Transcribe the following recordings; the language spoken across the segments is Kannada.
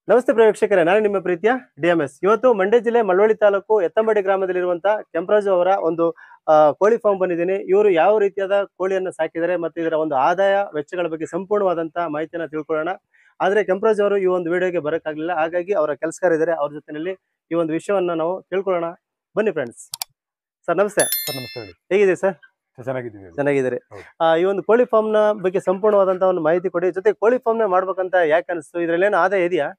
ನಮಸ್ತೆ ಪ್ರೇಕ್ಷಕರೇ ನಾನು ನಿಮ್ಮ ಪ್ರೀತಿಯ ಡಿಎಂಎಸ್ ಇವತ್ತು ಮಂಡ್ಯ ಜಿಲ್ಲೆ ಮಳವಳ್ಳಿ ತಾಲೂಕು ಎತ್ತಂಬಡಿ ಗ್ರಾಮದಲ್ಲಿರುವಂತ ಕೆಂಪರಾಜು ಅವರ ಒಂದು ಆ, ಕೋಳಿ ಫಾರ್ಮ್ ಬಂದಿದ್ದೀನಿ ಇವರು ಯಾವ ರೀತಿಯಾದ ಕೋಳಿಯನ್ನು ಸಾಕಿದ್ದಾರೆ ಮತ್ತು ಇದರ ಒಂದು ಆದಾಯ ವೆಚ್ಚಗಳ ಬಗ್ಗೆ ಸಂಪೂರ್ಣವಾದಂತ ಮಾಹಿತಿಯನ್ನ ತಿಳ್ಕೊಳ್ಳೋಣ ಆದ್ರೆ ಕೆಂಪರಾಜು ಅವರು ಈ ಒಂದು ವಿಡಿಯೋಗೆ ಬರೋಕ್ಕಾಗಲಿಲ್ಲ ಹಾಗಾಗಿ ಅವರ ಕೆಲಸಗಾರ ಇದ್ದಾರೆ ಅವ್ರ ಜೊತೆನಲ್ಲಿ ಈ ಒಂದು ವಿಷಯವನ್ನ ನಾವು ತಿಳ್ಕೊಳ್ಳೋಣ ಬನ್ನಿ ಫ್ರೆಂಡ್ಸ್ ಸರ್ ನಮಸ್ತೆ ಸರ್ ನಮಸ್ತೆ ಹೇಳಿ ಹೇಗಿದೆ ಸರ್ ಚೆನ್ನಾಗಿದ್ದೀವಿ ಹೇಳಿ. ಚೆನ್ನಾಗಿದ್ದೀರಿ ಹೌದು. ಆ, ಈ ಒಂದು ಕೋಳಿ ಫಾರ್ಮ್ ನ ಬಗ್ಗೆ ಸಂಪೂರ್ಣವಾದಂತ ಒಂದು ಮಾಹಿತಿ ಕೊಡಿ ಜೊತೆ ಕೋಳಿ ಫಾರ್ಮ್ ನ ಮಾಡ್ಬೇಕಂತ ಯಾಕೆ ಅನಿಸ್ತು ಇದ್ರಲ್ಲಿ ಏನು ಆದಾಯ ಇದೆಯಾ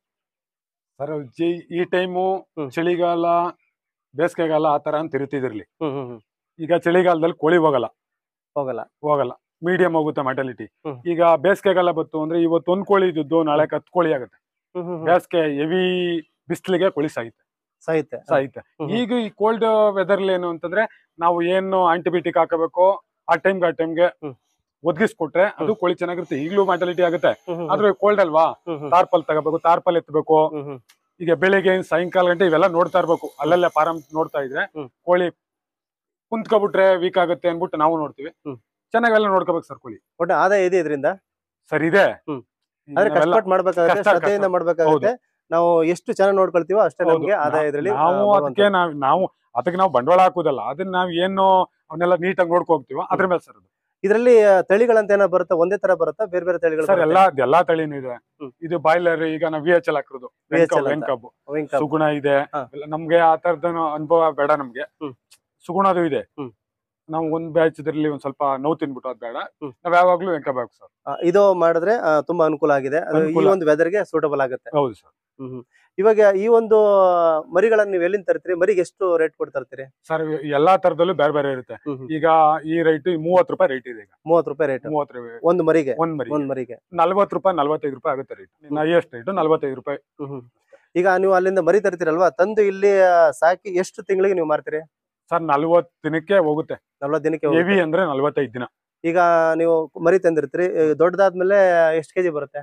ಸರ್ ಜಿ- ಈ ಟೈಮು ಹ್ಮ್. ಚಳಿಗಾಲ ಬೇಸಿಗೆಗಾಲ ಆ ತರ ಅಂತ ಇರ್ತಿದಿರ್ಲಿ ಹ್ಮ್ ಹ್ಮ್ ಹ್ಮ್ ಈಗ ಚಳಿಗಾಲದಲ್ಲಿ ಕೋಳಿ ಹೋಗಲ್ಲ ಹೋಗಲ್ಲ ಹೋಗಲ್ಲ ಮೀಡಿಯಂ ಹೋಗುತ್ತೆ ಮೆಟಾಲಿಟಿ ಹ್ಮ್. ಈಗ ಬೇಸಿಗೆಗಾಲ ಬಂತು ಅಂದ್ರೆ ಇವತ್ತು ಒಂದ್ ಕೋಳಿ ಇದ್ದದ್ದು ನಾಳೆ ಹತ್ತು ಕೋಳಿ ಆಗುತ್ತೆ ಹ್ಮ್ ಹ್ಮ್ ಹ್ಮ್. ಬೇಸಿಗೆ ಹೆವಿ ಬಿಸಿಲಿಗೆ ಕೋಳಿ ಸಾಯುತ್ತೆ ಸಾಹಿತ್ಯ ಸಾಯುತ್ತೆ ಹ್ಮ್. ಈಗ ಈ ಕೋಲ್ಡ್ ವೆದರ್ ಏನು ಅಂತಂದ್ರೆ ನಾವು ಏನು ಆಂಟಿಬಯೋಟಿಕ್ ಹಾಕಬೇಕು ಆ ಟೈಮ್ಗೆ ಆ ಟೈಮ್ಗೆ ಹ್ಮ್. ಒದಗಿಸ್ಕೊಟ್ರೆ ಅದು ಕೋಳಿ ಚೆನ್ನಾಗಿರುತ್ತೆ ಈಗಲೂ ಮೆಟಾಲಿಟಿ ಆಗುತ್ತೆ ಹ್ಮ್ ಹ್ಮ್ ಆದ್ರೆ ಕೋಲ್ಡ್ ಅಲ್ವಾ ಹ್ಮ್ ಹ್ಮ್ ತಾರ್ಪಲ್ ತಗೋಬೇಕು ತಾರ್ಪಲ್ ಎತ್ತಬೇಕು ಹ್ಮ್ ಹ್ಮ್ ಈಗ ಬೆಳಿಗ್ಗೆ ಸಾಯಂಕಾಲ ಗಂಟೆ ಇವೆಲ್ಲ ನೋಡ್ತಾ ಇರ್ಬೇಕು ಅಲ್ಲಲ್ಲೇ ಫಾರಂ ನೋಡ್ತಾ ಇದ್ರೆ ಹ್ಮ್. ಕೋಳಿ ಕುಂತ್ಕೊಬಿಟ್ರೆ ವೀಕ್ ಆಗುತ್ತೆ ಅನ್ಬಿಟ್ಟು ನಾವು ನೋಡ್ತೀವಿ ಹ್ಮ್. ಚೆನ್ನಾಗೆಲ್ಲ ನೋಡ್ಕೋಬೇಕು ಸರ್ ಕೋಳಿ ಒಟ್ಟು ಆದಾಯ ಇದೆ ಇದರಿಂದ ಸರ್ ಇದೆ ಹ್ಮ್. ಈಗ ಆದ್ರೆ ನಾವೆಲ್ಲ- ಕಷ್ಟಪಟ್ಟು ಮಾಡ್ಬೇಕಾಗುತ್ತೆ ಕಷ್ಟ, ಶ್ರದ್ಧೆಯಿಂದ ಕಷ್ಟ. ಮಾಡ್ಬೇಕಾಗುತ್ತೆ ನಾವು ಎಷ್ಟು ಚೆನ್ನಾಗಿ ನೋಡ್ಕೊಳ್ತೀವೋ ಅಷ್ಟೇ ಹೌದು. ನಮ್ಗೆ ಆದಾಯ ಇದರಲ್ಲಿ ನಾವು ಅದಕ್ಕೆ ನಾವ್ ನಾವು ಅದಕ್ಕೆ ನಾವು ಬಂಡವಾಳ ಹಾಕುದಲ್ಲ ಅದನ್ನ ನಾವ್ ಏನು ಅವನ್ನೆಲ್ಲ ನೀಟಾಗಿ ನೋಡ್ಕೊ ಹೋಗ್ತೀವೋ ಅದ್ರ ಮೇಲೆ ಸರ್ ಅದು ಇದರಲ್ಲಿ ತಳಿಗಳಂತ ಏನೋ ಬರುತ್ತಾ ಒಂದೇ ತರ ಬರುತ್ತಾ ಬೇರೆ ಬೇರೆ ತಳಿಗಳು ಸರ್ ಎಲ್ಲಾ ಎಲ್ಲಾ ತಳಿನೂ ಇದೆ ಹ್ಮ್. ಇದು ಬಾಯ್ಲರ್ ಈಗ ನಾವು ವಿ ಎಚ್ ಎಲ್ ಹಾಕಿರೋದು VHL ಅಂತ. ವೆಂಕಬ್ಬು ಬರುತ್ತೆ ಸುಗುಣ ಇದೆ ಹಾ. ಎಲ್ಲ ನಮ್ಗೆ ಆ ತರದ ಅನುಭವ ಬೇಡ ನಮ್ಗೆ ಹ್ಮ್. ಸುಗುಣದು ಇದೆ ಹ್ಮ್. ನಾವು ಒಂದ್ ಬ್ಯಾಚ್ ಇದ್ರಲ್ಲಿ ಒಂದ್ ಸ್ವಲ್ಪ ನೋವು ತಿನ್ಬಿಟ್ಟು ಅದ್ ಬೇಡ ಹ್ಮ್. ನಾವ್ ಯಾವಾಗ್ಲೂ ವೆಂಕಬೇಕು ಸರ್ ಇದು ಮಾಡಿದ್ರೆ ಆ, ತುಂಬಾ ಅನುಕೂಲ ಆಗಿದೆ ಅದು ಈ ಅನುಕೂಲ. ಒಂದು ವೆದರ್ಗೆ ಸೂಟಬಲ್ ಆಗುತ್ತೆ ಹೌದು ಸರ್ ಹ್ಮ್ ಹ್ಮ್. ಇವಾಗ ಈ ಒಂದು ಮರಿಗಳನ್ನ ನೀವು ಎಲ್ಲಿಂದ ತರ್ತೀರಿ ಮರಿಗೆ ಎಷ್ಟು ರೇಟ್ ಕೊಟ್ಟು ತರ್ತೀರಿ ಸರ್ ಎಲ್ಲಾ ತರದಲ್ಲೂ ಬೇರೆ ಬೇರೆ ಇರುತ್ತೆ ಹ್ಮ್ ಹ್ಮ್. ಈಗ ಈ ರೈಟ್ ಮೂವತ್ ರೂಪಾಯಿ ರೇಟ್ ಇದೆ ಈಗ ಮೂವತ್ತು ರೂಪಾಯಿ ರೇಟ್ ಮೂವತ್ ರೂಪಾಯಿ ಒಂದು ಮರಿಗೆ ಒಂದ್ ಮರಿ ಒಂದ್ ಮರಿಗೆ ನಲ್ವತ್ ರೂಪಾಯಿ ನಲ್ವತ್ತೈದು ರೂಪಾಯಿ ಆಗುತ್ತೆ ರೇಟ್ ಹೈಯೆಸ್ಟ್ ರೇಟ್ ನಲ್ವತ್ತೈದು ರೂಪಾಯಿ ಹ್ಮ್ ಹ್ಮ್. ಈಗ ನೀವು ಅಲ್ಲಿಂದ ಮರಿ ತರ್ತೀರಲ್ವಾ ತಂದು ಇಲ್ಲಿ ಆ, ಸಾಕಿ ಎಷ್ಟು ತಿಂಗಳಿಗೆ ನೀವು ಮಾರ್ತೀರಿ ಸರ್ ನಲ್ವತ್ ದಿನಕ್ಕೆ ಹೋಗುತ್ತೆ ನಲ್ವತ್ತು ದಿನಕ್ಕೆ ಹೋಗುತ್ತೆ. ಹೆವಿ ಅಂದ್ರೆ ನಲ್ವತ್ತೈದು ದಿನ ಈಗ ನೀವು ಮರಿ ತಂದಿರ್ತೀರಿ ಈ ದೊಡ್ಡದಾದ್ಮೇಲೆ ಎಷ್ಟು ಕೆಜಿ ಬರುತ್ತೆ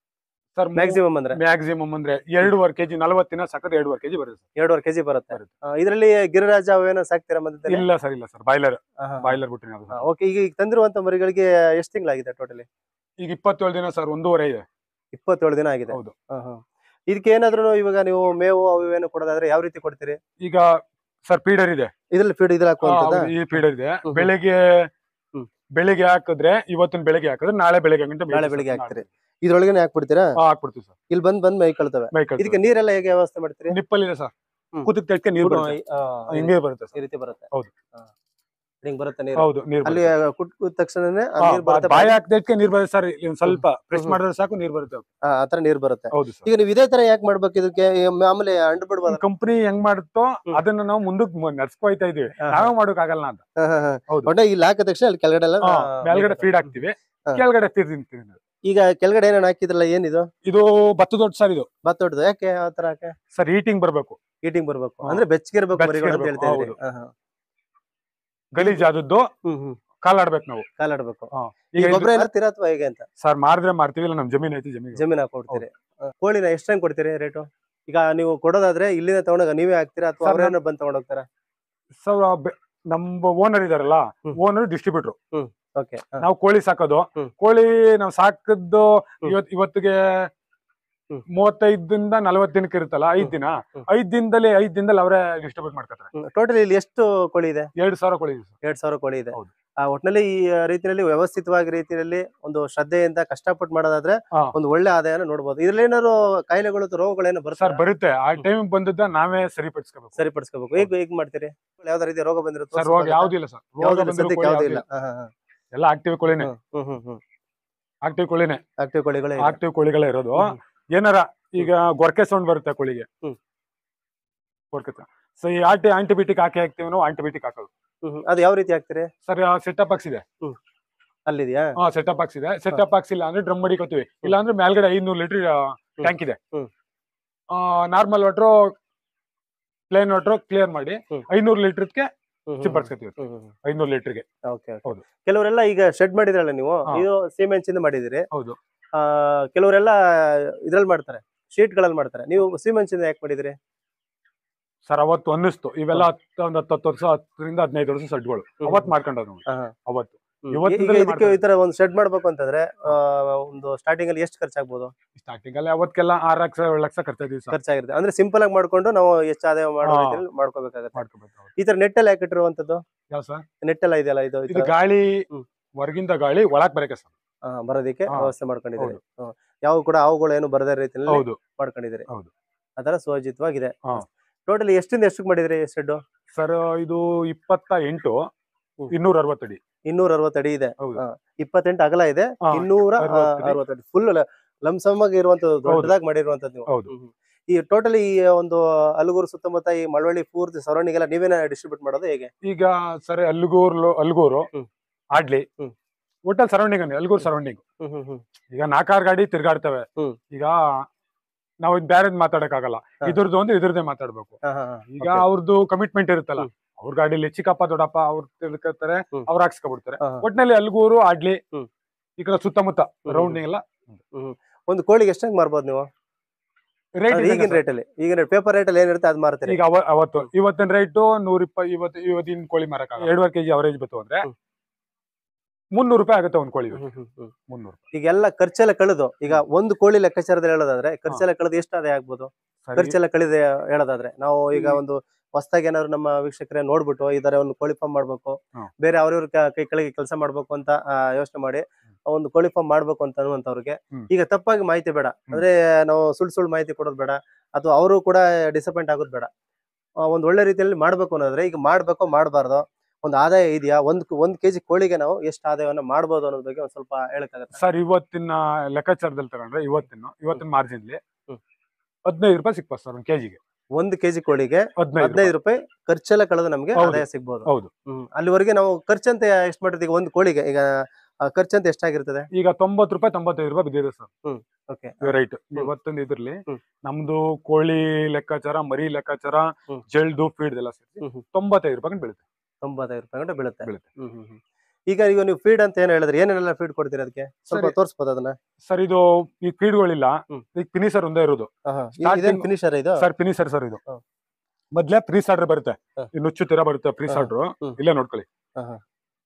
ಸರ್ ಮ್ಯಾಕ್ಸಿಮಮ್ ಅಂದ್ರೆ ಮ್ಯಾಕ್ಸಿಮಮ್ ಅಂದ್ರೆ ಎರಡೂವರೆ ಕೆಜಿ ನಲ್ವತ್ ದಿನ ಸಕತ್ ಎರಡೂವರೆ ಕೆಜಿ ಬರುತ್ತೆ ಸರ್ ಎರಡೂವರೆ ಕೆಜಿ ಬರುತ್ತೆ ಬರುತ್ತೆ. ಆ, ಇದರಲ್ಲಿ ಗಿರಿರಾಜ ಅವೇನೋ ಸಾಕ್ತೀರಾ ಮಧ್ಯದಲ್ಲಿ ಇಲ್ಲ ಸರ್ ಇಲ್ಲ ಸರ್ ಬಾಯ್ಲರ್ ಬಾಯ್ಲರ್ ಬಿಟ್ರಿ ಅದು ಸರ್. ಓಕೆ ಈಗ ಈಗ ತಂದಿರುವಂತ ಮರಿಗಳಿಗೆ ಎಷ್ಟು ತಿಂಗಳಾಗಿದೆ ಟೋಟಲಿ ಈಗ ಇಪ್ಪತ್ತೇಳು ದಿನ ಸರ್ ಒಂದೂವರೆ ಇದೆ ಇಪ್ಪತ್ತೇಳು ದಿನ ಆಗಿದೆ ಹೌದು. ಹಾ, ಹಾ. ಇದಕ್ಕೆ ಏನಾದ್ರು ಇವಾಗ ನೀವು ಮೇವು ಅವು ಇವೇನು ಕೊಡೋದಾದ್ರೆ ಯಾವ ರೀತಿ ಕೊಡ್ತೀರಿ ಈಗ ಸರ್ ಫೀಡರ್ ಇದೆ ಇದ್ರಲ್ಲಿ ಫೀಡ್ ಇದ್ರ ಆ, ಹಾಕುವಂತದ ಹೌದು, ಈ ಫೀಡರ್ ಇದೆ ಹ್ಮ್. ಬೆಳಿಗ್ಗೆ ಹ್ಮ್. ಬೆಳಿಗ್ಗೆ ಹಾಕಿದ್ರೆ ಇವತ್ತಿನ ಬೆಳಿಗ್ಗೆ ಹಾಕಿದ್ರೆ ನಾಳೆ ಬೆಳಿಗ್ಗೆ ಗಂಟೆ ನಾಳೆ ಬೆಳಿಗ್ಗೆ ಹಾಕ್ತೀರಿ ಇದ್ರೊಳಗನೆ ಹಾಕ್ಬಿಡ್ತೀರಾ ಹಾಕ್ಬಿಡ್ತೀವಿ ಸರ್ ಇಲ್ಲಿ ಬಂದ್ ಬಂದ್ ಮೈ ಕಳ್ತವೆ ಬೈಕ್ ಇದಕ್ಕೆ ನೀರೆಲ್ಲ ಹೇಗೆ ವ್ಯವಸ್ಥೆ ಮಾಡ್ತೀರಿ ನಿಪ್ಪಲ್ ಇದೆ ಸರ್ ಹ್ಮ್. ಕುದಕ್ ತೆಗ್ಕೆ ನೀರು ಕುಡು- ಬರುತ್ತೆ ಆ, ಹಿಂಗ್ ನೀರು ಬರುತ್ತೆ ಈ ಸರ್ ರೀತಿ ಬರುತ್ತೆ ಹೌದು. ಹಾ. ಹಿಂಗ್ ಬರುತ್ತೆ ನೀರು ಹೌದು ನೀರು ಅಲ್ಲಿ ಕುಟ್ಟ ತಕ್ಷಣನೇ ಆ ನೀರ್ ಬರುತ್ತೆ ಬಾಯಿ ಹಾಕ್ದಕ್ಕೆ ನೀರು ಬರುತ್ತೆ ಸರ್ ಇಲ್ಲಿ ಒಂದ್ ಸ್ವಲ್ಪ ಪ್ರೆಸ್ ಹ್ಮ್. ಮಾಡಿದ್ರೆ ಸಾಕು ನೀರು ಬರುತ್ತೆ ಆ, ಆ ತರ ನೀರ್ ಬರುತ್ತೆ ಹೌದು ಸರ್ ಈಗ ನೀವು ಇದೇ ತರ ಯಾಕೆ ಮಾಡ್ಬೇಕು ಇದಕ್ಕೆ ಈ ಮಾಮೂಲಿ ಅಂಡು ಬಿಡ್ಬೋದು ಕಂಪನಿ ಹೆಂಗ್ ಮಾಡುತ್ತೋ ಹ್ಮ್. ಅದನ್ನ ನಾವು ಮುಂದಕ್ಕೆ ನಡ್ಸ್ಕೊಯ್ತಾ ಇದೀವಿ ನಾವೇ ಮಾಡೋಕ್ ಆಗಲ್ಲ ಅಂತ ಹೌದು. ಒಟ್ಟೆ ಇಲ್ಲಿ ಹಾಕಿದ ತಕ್ಷಣ ಅಲ್ಲಿ ಕೆಳಗಡೆ ಎಲ್ಲ ಹಾ, ಆ, ಮೇಲ್ಗಡೆ ಫೀಡ್ ಹಾಕ್ತಿವಿ ಹಾ. ಕೆಳಗಡೆ ಫೀಡ್ ತಿಂತೀವಿ ನಾವು. ಈಗ ಕೆಳಗಡೆ ಏನೇನು ಹಾಕಿದ್ರಲ್ಲ ಏನಿದು ಇದು ಭತ್ತ ದೊಡ್ಡ ಸರ್ ಇದು ಭತ್ತ ಹೊಡ್ದು ಯಾಕೆ ಆ ತರ ಯಾಕೆ ಸರ್ ಹೀಟಿಂಗ್ ಬರ್ಬೇಕು ಹೀಟಿಂಗ್ ಬರ್ಬೇಕು ಹಾ. ಅಂದ್ರೆ ಬೆಚ್ಚಗಿರ್ಬೇಕು ಬೆಚ್ಚಗೆ ಮರಿಗಳು ಅಂತ ಇರ್ಬೇಕು, ಹೇಳ್ತಾ ಇದ್ರಿ ಹೌದು. ಹಾ, ಹಾ. ಗಲೀಜ್ ಆದದ್ದು ಹ್ಮ್ ಹ್ಮ್ ಕಾಲಾಡ್ಬೇಕು ನಾವು ಕಾಲಾಡ್ಬೇಕು ಈಗ ಈಗ ಇದು- ಗೊಬ್ಬರ ಏನಾಗ್ತೀರಾ ಅಥವಾ ಹೇಗೆ ಅಂತ ಸರ್ ಮಾರಿದ್ರೆ ಮಾರ್ತೀವಿ ಇಲ್ಲ ನಮ್ ಜಮೀನ್ ಐತಿ ಜಮೀನ್ ಜಮೀನ್ ಹಾಕೊಡ್ತೀರಿ ಹಾ. ಕೋಳಿನ ಎಷ್ಟು ಟೈಮ್ ಕೊಡ್ತೀರಿ ರೇಟು ಈಗ ನೀವು ಕೊಡೋದಾದ್ರೆ ಇಲ್ಲಿಂದ ತಗೊಂಡಾಗ ನೀವೇ ಹಾಕ್ತೀರಾ ಅಥವಾ ಸರ್, ಅವ್ರೇನೋ ಬಂದ್ ತಗೊಂಡ್ ಹೋಗ್ತಾರಾ ಸರ್ ನಮ್ಮ ಓನರ್ ಇದಾರಲ್ಲ ಹ್ಮ್. ಓನರ್ ಡಿಸ್ಟ್ರಿಬ್ಯೂಟರ್ ಓಕೆ ನಾವು ಕೋಳಿ ಸಾಕೋದು ಹ್ಮ್. ಕೋಳಿ ನಾವು ಸಾಕದ್ದು ಹ್ಮ್. ಇವತ್ ಇವತ್ತಿಗೆ ಹ್ಮ್. ಮೂವತ್ತೈದರಿಂದ ನಲವತ್ತು ದಿನಕ್ಕೆ ಇರುತ್ತಲ್ಲ ಐದ್ ದಿನ ಹ್ಮ್. ಐದ್ ದಿನದಲ್ಲಿ ಐದ್ ದಿನದಲ್ಲಿ ಅವರೇ ಡಿಸ್ಟ್ರಿಬ್ಯೂಟ್ ಮಾಡ್ಕೊತಾರೆ ಟೋಟಲ್ ಇಲ್ಲಿ ಎಷ್ಟು ಕೋಳಿ ಇದೆ ಎರಡ್ ಸಾವಿರ ಕೋಳಿ ಇದೆ ಸರ್ ಎರಡ್ ಸಾವಿರ ಕೋಳಿ ಇದೆ ಹೌದು. ಆ ಒಟ್ನಲ್ಲಿ ಈ ರೀತಿಯಲ್ಲಿ ವ್ಯವಸ್ಥಿತವಾಗಿ ರೀತಿಯಲ್ಲಿ ಒಂದು ಶ್ರದ್ಧೆಯಿಂದ ಕಷ್ಟಪಟ್ಟು ಮಾಡೋದಾದ್ರೆ ಹಾ. ಒಂದು ಒಳ್ಳೆ ಆದಾಯನ ನೋಡ್ಬೋದು ಇದ್ರಲ್ಲಿ ಏನಾದ್ರು ಕಾಯಿಲೆಗಳು ಅಥವಾ ರೋಗಗಳೇನೋ ಸರ್ ಬರ್ತಾರೆ ಬರುತ್ತೆ ಆ ಟೈಮ್ ಬಂದದ್ದ ನಾವೇ ಸರಿಪಡಿಸ್ಕೋಬೇಕು ಸರಿಪಡಿಸ್ಕೋಬೇಕು ಹೇಗ್ ಹೇಗ್ ಮಾಡ್ತೀರಿ ಯಾವ್ದಾರ ರೀತಿ ರೋಗ ಬಂದಿರುತ್ತೆ ಸರ್ ರೋಗ ಯಾವ್ದು ಇಲ್ಲ ಸರ್ ರೋಗ ಯಾವ್ದು ಬಂದಿರೋ ಸದ್ಯಕ್ಕೆ ಕೋಳಿ ಯಾವ್ದು ಯಾವ್ದು ಇಲ್ಲ ಇಲ್ಲ. ಎಲ್ಲ ಆಕ್ಟಿವ್ ಕೋಳಿನೇ ಹ್ಮ್ ಹ್ಮ್ ಹ್ಮ್ ಆಕ್ಟಿವ್ ಕೋಳಿನೇ ಆಕ್ಟಿವ್ ಕೋಳಿಗಳೇ ಇದೆ. ಆಕ್ಟಿವ್ ಕೋಳಿಗಳೇ ಇರೋದು ಹ್ಮ್. ಏನಾರ ಈಗ ಗೊರಕೆ ಸೌಂಡ್ ಬರುತ್ತೆ ಕೋಳಿಗೆ ಹ್ಮ್. ಗೊರಕೆ ಸೊ ಈ ಆಂಟಿ ಆಂಟಿಬಯೋಟಿಕ್ ಹಾಕಿ ಹಾಕ್ತಿವಿ ನಾವು ಆಂಟಿಬಯೋಟಿಕ್ ಹಾಕೋದು ಹ್ಮ್ ಹ್ಮ್. ಅದು ಯಾವ ರೀತಿ ಹಾಕ್ತೀರಿ ಸರ್ ಸೆಟಪ್ ಬಾಕ್ಸ್ ಇದೆ ಅಲ್ಲಿದ್ಯಾ ಹಾ ಸೆಟಪ್ ಬಾಕ್ಸ್ ಇದೆ ಸೆಟಪ್ ಬಾಕ್ಸ್ ಇಲ್ಲ ಅಂದ್ರೆ ಡ್ರಮ್ ಮಡಿಕೋತೀವಿ ಇಲ್ಲ ಅಂದ್ರೆ ಮೇಲ್ಗಡೆ ಐನೂರು ಲೀಟರ್ ಟ್ಯಾಂಕ್ ಇದೆ ಹ್ಮ್. Normal water plain water clear ಮಾಡಿ ಹ್ಮ್. ಐನೂರು ಲೀಟರ್ಗೆ ಹ್ಮ್ ಹ್ಮ್ ಸಿಂಪಡಿಸ್ಕೊತೀವಿ ಹ್ಮ್ ಹ್ಮ್ ಹ್ಮ್. ಐನೂರು ಲೀಟರ್ಗೆ ಓಕೆ ಹೌದು. ಕೆಲವರೆಲ್ಲ ಈಗ ಶೆಡ್ ಮಾಡಿದ್ರಲ್ಲ ನೀವು ಹಾ. ಇದು ಸಿಮೆಂಟ್ಸಿಂದ ಮಾಡಿದಿರಿ ಹೌದು ಆ ಕೆಲವರೆಲ್ಲ ಇದ್ರಲ್ಲಿ ಮಾಡ್ತಾರೆ ಶೀಟ್ ಗಳಲ್ಲಿ ಮಾಡ್ತಾರೆ ನೀವು ಸಿಮೆಂಟ್ಸಿಂದ ಯಾಕೆ ಮಾಡಿದಿರಿ ಸರ್ ಅವತ್ತು ಅನ್ನಿಸ್ತು ಇವೆಲ್ಲ ಹತ್ತು ಒಂದ್ ಹತ್ತು ಹತ್ತು ವರ್ಷ ಹತ್ತರಿಂದ ಹದಿನೈದು ವರ್ಷ ಸಡ್ಗಳು ಹ್ಮ್. ಅವತ್ ಮಾಡ್ಕೊಂಡದ್ ನಾವು ಹಾ, ಹಾ. ಅವತ್ತು ಹ್ಮ್. ಇವತ್ತಿಂದಲೇ ಈಗ ಇದಕ್ಕೆ ಮಾಡ್ತಾ ಈ ತರ ಒಂದು ಶೆಡ್ ಮಾಡ್ಬೇಕು ಅಂತಂದ್ರೆ ಆ, ಒಂದು ಸ್ಟಾರ್ಟಿಂಗ್ ಅಲ್ಲಿ ಎಷ್ಟು ಖರ್ಚಾಗ್ಬೋದು ಸ್ಟಾರ್ಟಿಂಗ್ ಅಲ್ಲಿ ಅವತ್ತೆಲ್ಲ ಆರ್ ಲಕ್ಷ ಏಳು ಲಕ್ಷ ಖರ್ಚಾದೀವಿ ಸರ್ ಖರ್ಚಾಗಿರುತ್ತೆ ಅಂದ್ರೆ ಸಿಂಪಲ್ ಆಗಿ ಮಾಡ್ಕೊಂಡು ನಾವು ಎಷ್ಟು ಆದಾಯ ಮಾಡೋ ಹಾ. ರೀತಿಯಲ್ಲಿ ಮಾಡ್ಕೋಬೇಕಾಗತ್ತೆ ಮಾಡ್ಕೋಬೇಕು ಹೌದು. ಈ ತರ ನೆಟ್ ಎಲ್ಲ ಹಾಕಿಟ್ಟಿರುವಂತದ್ದು ಯಾವ ಸರ್ ನೆಟ್ ಎಲ್ಲ ಇದೆಯಲ್ಲ ಇದು ಈ ಇದು ತರ, ಗಾಳಿ ಹ್ಮ್. ಹೊರಗಿಂದ ಗಾಳಿ ಒಳಗ್ ಬರಕ್ಕೆ ಸರ್ ಆ, ಬರೋದಕ್ಕೆ ಹಾ. ವ್ಯವಸ್ಥೆ ಮಾಡ್ಕೊಂಡಿದ್ದೀರಿ ಹ್ಮ್. ಯಾವ ಕೂಡ ಅವುಗಳು ಏನು ಬರದೇ ರೀತಿಯಲ್ಲಿ ಹೌದು ಮಾಡ್ಕೊಂಡಿದ್ದೀರಿ ಹೌದು. ಅದರ ಸುವರ್ಜಿತವಾಗಿದೆ ಹಾ. ಟೋಟಲ್ ಎಷ್ಟಿಂದ ಎಷ್ಟಕ್ಕೆ ಮಾಡಿದ್ರಿ ಶೆಡ್ ಸರ್ ಇದು ಇಪ್ಪತ್ತ ಎಂಟು ಹ್ಮ್. ಇನ್ನೂರ ಅರವತ್ತು ಅಡಿ ಇನ್ನೂರ ಅರವತ್ತು ಅಡಿ ಇದೆ ಹೌದು. ಹಾ. ಇಪ್ಪತ್ತೆಂಟು ಅಗಲ ಇದೆ ಹಾ, ಇನ್ನೂರ ಅರವತ್ತು ಅಡಿ. ಅರವತ್ತು ಅಡಿ ಫುಲ್ ಲಂಸಮ್ ಆಗಿ ಇರುವಂತದ್ದು ದೊಡ್ಡದಾಗಿ ಮಾಡಿರುವಂತದ್ದು ನೀವು ಹೌದು. ಹ್ಮ್, ಹ್ಮ್. ಈ ಟೋಟಲ್ ಈ ಒಂದು ಅಲಗೂರು ಸುತ್ತಮುತ್ತ ಈ ಮಳವಳ್ಳಿ ಪೂರ್ತಿ ಸರೌಂಡಿಂಗ್ ಎಲ್ಲ ನೀವೇನ ಡಿಸ್ಟ್ರಿಬ್ಯೂಟ್ ಮಾಡೋದು ಹೇಗೆ ಈಗ ಸರಿ ಅಲ್ಗೂರು ಅಲ್ಗೂರು ಹ್ಮ್. ಆಡ್ಲಿ ಹ್ಮ್. ಒಟ್ಟಲ್ಲಿ ಸರೌಂಡಿಂಗ್ ಅನ್ನಿ ಅಲ್ಗೂರು ಸರೌಂಡಿಂಗ್ ಹ್ಮ್ ಹ್ಮ್ ಹ್ಮ್ ಈಗ ನಾಲ್ಕಾರು ಗಾಡಿ ತಿರ್ಗಾಡ್ತವೆ ಹ್ಮ್. ಈಗ ನಾವು ಇದ್ ಬ್ಯಾರೆದ್ ಮಾತಾಡಕ್ ಹಾ. ಇದ್ರದ್ದು ಒಂದು ಇದ್ರದ್ದೇ ಮಾತಾಡ್ಬೇಕು ಹಾ, ಹಾ, ಹಾ. ಈಗ Okay. ಅವ್ರದ್ದು ಕಮಿಟ್ಮೆಂಟ್ ಇರುತ್ತಲ್ಲ ಹ್ಮ್. ಅವ್ರ ಗಾಡಿಲಿ ಚಿಕ್ಕಪ್ಪ ದೊಡ್ಡಪ್ಪ ಅವ್ರು ತಿಳ್ಕೊತಾರೆ ಹ್ಮ್. ಅವ್ರು ಹಾಕ್ಸ್ಕೊಬಿಡ್ತಾರೆ ಹಾ, ಹಾ. ಒಟ್ನಲ್ಲಿ ಅಲ್ಗೂರು ಆಡ್ಲಿ ಹ್ಮ್. ಈ ಕಡೆ ಸುತ್ತಮುತ್ತ ಹ್ಮ್. ರೌಂಡಿಂಗ್ ಎಲ್ಲ ಒಂದು ಕೋಳಿಗೆ ಎಷ್ಟಂಗ್ ಮಾರ್ಬೋದು ನೀವು ರೇಟ್ ಅಂದ್ರೆ ಈಗಿನ ರೇಟ್ ಅಲ್ಲಿ ಈಗಿನ ಪೇಪರ್ ರೇಟ್ ಅಲ್ಲಿ ಏನಿರುತ್ತೆ ಅದ್ ಮಾರ್ತೀರಿ ಈಗ ಅವ- ಅವತ್ತು ಇವತ್ತಿನ ರೇಟು ನೂರ ಇಪ್ಪ ಇವತ್ತು ಇವತ್ತಿನ ಕೋಳಿ ಮರಕ ಎರಡುವರೆ ಕೆಜಿ ಅವರೇಜ್ ಬಂತು ಅಂದ್ರೆ ಹ್ಮ್. ಮುನ್ನೂರು ರೂಪಾಯಿ ಆಗುತ್ತೆ ಒಂದ್ ಕೋಳಿ ಹ್ಮ್, ಹ್ಮ್, ಹ್ಮ್. ಮುನ್ನೂರು ಈಗೆಲ್ಲ ಖರ್ಚೆಲ್ಲ ಕಳೆದು ಈಗ ಒಂದು ಕೋಳಿ ಲೆಕ್ಕಾಚಾರದಲ್ಲಿ ಹೇಳೋದಾದ್ರೆ ಖರ್ಚೆಲ್ಲ ಕಳೆದು ಎಷ್ಟು ಆದಾಯ ಆಗ್ಬೋದು ಸರಿ. ಖರ್ಚೆಲ್ಲ ಕಳೆದ ಹೇಳೋದಾದ್ರೆ ನಾವು ಈಗ ಹ್ಮ್. ಒಂದು ಹೊಸದಾಗಿ ಏನಾದ್ರು ನಮ್ಮ ವೀಕ್ಷಕರೇ ನೋಡ್ಬಿಟ್ಟು ಈ ತರ ಒಂದು ಕೋಳಿ ಫಾರ್ಮ್ ಮಾಡ್ಬೇಕು ಹ್ಮ್. ಬೇರೆ ಅವ್ರವ್ರ ಕೈ ಕೆಳಗೆ ಕೆಲಸ ಮಾಡ್ಬೇಕು ಅಂತ ಯೋಚನೆ ಮಾಡಿ ಒಂದು ಕೋಳಿ ಫಾರ್ಮ್ ಮಾಡ್ಬೇಕು ಅಂತ ಅನ್ನುವಂಥವ್ರಿಗೆ ಹ್ಮ್. ಈಗ ತಪ್ಪಾಗಿ ಮಾಹಿತಿ ಬೇಡ ಅಂದ್ರೆ ನಾವು ಸುಳ್ಳು ಸುಳ್ಳು ಮಾಹಿತಿ ಕೊಡೋದು ಬೇಡ ಅಥವಾ ಅವರು ಕೂಡ ಡಿಸಪಾಯಿಂಟ್ ಆಗೋದು ಬೇಡ ಆ, ಒಂದ್ ಒಳ್ಳೆ ರೀತಿಯಲ್ಲಿ ಮಾಡ್ಬೇಕು ಅನ್ನೋದ್ರೆ ಈಗ ಮಾಡ್ಬೇಕು ಮಾಡಬಾರ್ದು ಒಂದು ಆದಾಯ ಇದೆಯಾ ಒಂದ್ ಒಂದ್ ಕೆಜಿ ಕೋಳಿಗೆ ನಾವು ಎಷ್ಟು ಆದಾಯವನ್ನ ಮಾಡ್ಬೋದು ಅನ್ನೋದ್ರ ಬಗ್ಗೆ ಒಂದ್ ಸ್ವಲ್ಪ ಹೇಳಕ್ಕಾಗತ್ತೆ ಸರ್ ಇವತ್ತಿನ ಲೆಕ್ಕಾಚಾರದಲ್ಲಿ ತಗೊಂಡ್ರೆ ಇವತ್ತಿನ ಇವತ್ತಿನ ಮಾರ್ಜಿನ್ಲಿ ಹ್ಮ್. ಹದಿನೈದು ರೂಪಾಯಿ ಸಿಕ್ಬೋದು ಸರ್ ಒಂದ್ ಕೆಜಿಗೆ ಒಂದು ಕೆಜಿ ಕೋಳಿಗೆ ಹದಿನೈದು ಹದಿನೈದು ರೂಪಾಯಿ ಖರ್ಚೆಲ್ಲ ಕಳೆದು ನಮ್ಗೆ ಹೌದು. ಆದಾಯ ಸಿಗ್ಬೋದು ಹೌದು ಹ್ಮ್ ಅಲ್ಲಿವರೆಗೆ ನಾವು ಖರ್ಚಂತ ಎಷ್ಟು ಮಾಡಿರ್ತೀವಿ ಈಗ ಒಂದು ಕೋಳಿಗೆ ಈಗ ಆ, ಖರ್ಚಂತ ಎಷ್ಟಾಗಿರ್ತದೆ ಈಗ ತೊಂಬತ್ತು ರೂಪಾಯಿ ತೊಂಬತ್ತೈದು ರೂಪಾಯಿ ಬಿದ್ದಿದೆ ಸರ್ ಓಕೆ ರೈಟ್ ಇವತ್ತೊಂದು ಇದ್ರಲ್ಲಿ ಹ್ಮ್. ನಮ್ದು ಕೋಳಿ ಲೆಕ್ಕಾಚಾರ ಮರಿ ಲೆಕ್ಕಾಚಾರ ಹ್ಮ್. ಜಲ್ದು ಫೀಡ್ ಎಲ್ಲ ಸೇರಿಸಿ ಹ್ಮ್ ಹ್ಮ್. ತೊಂಬತ್ತೈದು ರೂಪಾಯಿ ಬೀಳುತ್ತೆ ತೊಂಬತ್ತೈದು ರೂಪಾಯಿ ಗಂಟೆ ಬೀಳುತ್ತೆ ಬೀಳುತ್ತೆ. ಹ್ಮ್ ಹ್ಮ್ ಹ್ಮ್. ಈಗ ಈಗ ನೀವು ಫೀಡ್ ಅಂತ ಏನ್ ಹೇಳಿದ್ರೆ ಏನೇನೆಲ್ಲ ಫೀಡ್ ಕೊಡ್ತೀರಾ ಅದಕ್ಕೆ ಸ್ವಲ್ಪ ಸರಿ. ತೋರಿಸ್ಬೋದು ಅದನ್ನ ಸರ್ ಇದು ಈ ಫೀಡ್ಗಳಿಲ್ಲ ಹ್ಮ್. ಈಗ ಫಿನಿಸರ್ ಒಂದೇ ಇರೋದು ಆಹಾ. ಈ- Starting- ಇದೇನ್ ಫಿನಿಶರ್ ಇದು ಸರ್ ಫಿನಿಸರ್ ಸರ್ ಇದು ಹಾ. ಮೊದ್ಲೇ ಪ್ರೀಸ್ ಆರ್ಡರ್ ಬರುತ್ತೆ ಹಾ. ಈ ನುಚ್ಚು ತೀರ ಬರುತ್ತೆ ಪ್ರೀಸ್ ಹಾ. ಆರ್ಡರ್ ಹ್ಮ್. ಇಲ್ಲೇ ನೋಡ್ಕೊಳ್ಳಿ ಆಹಾ.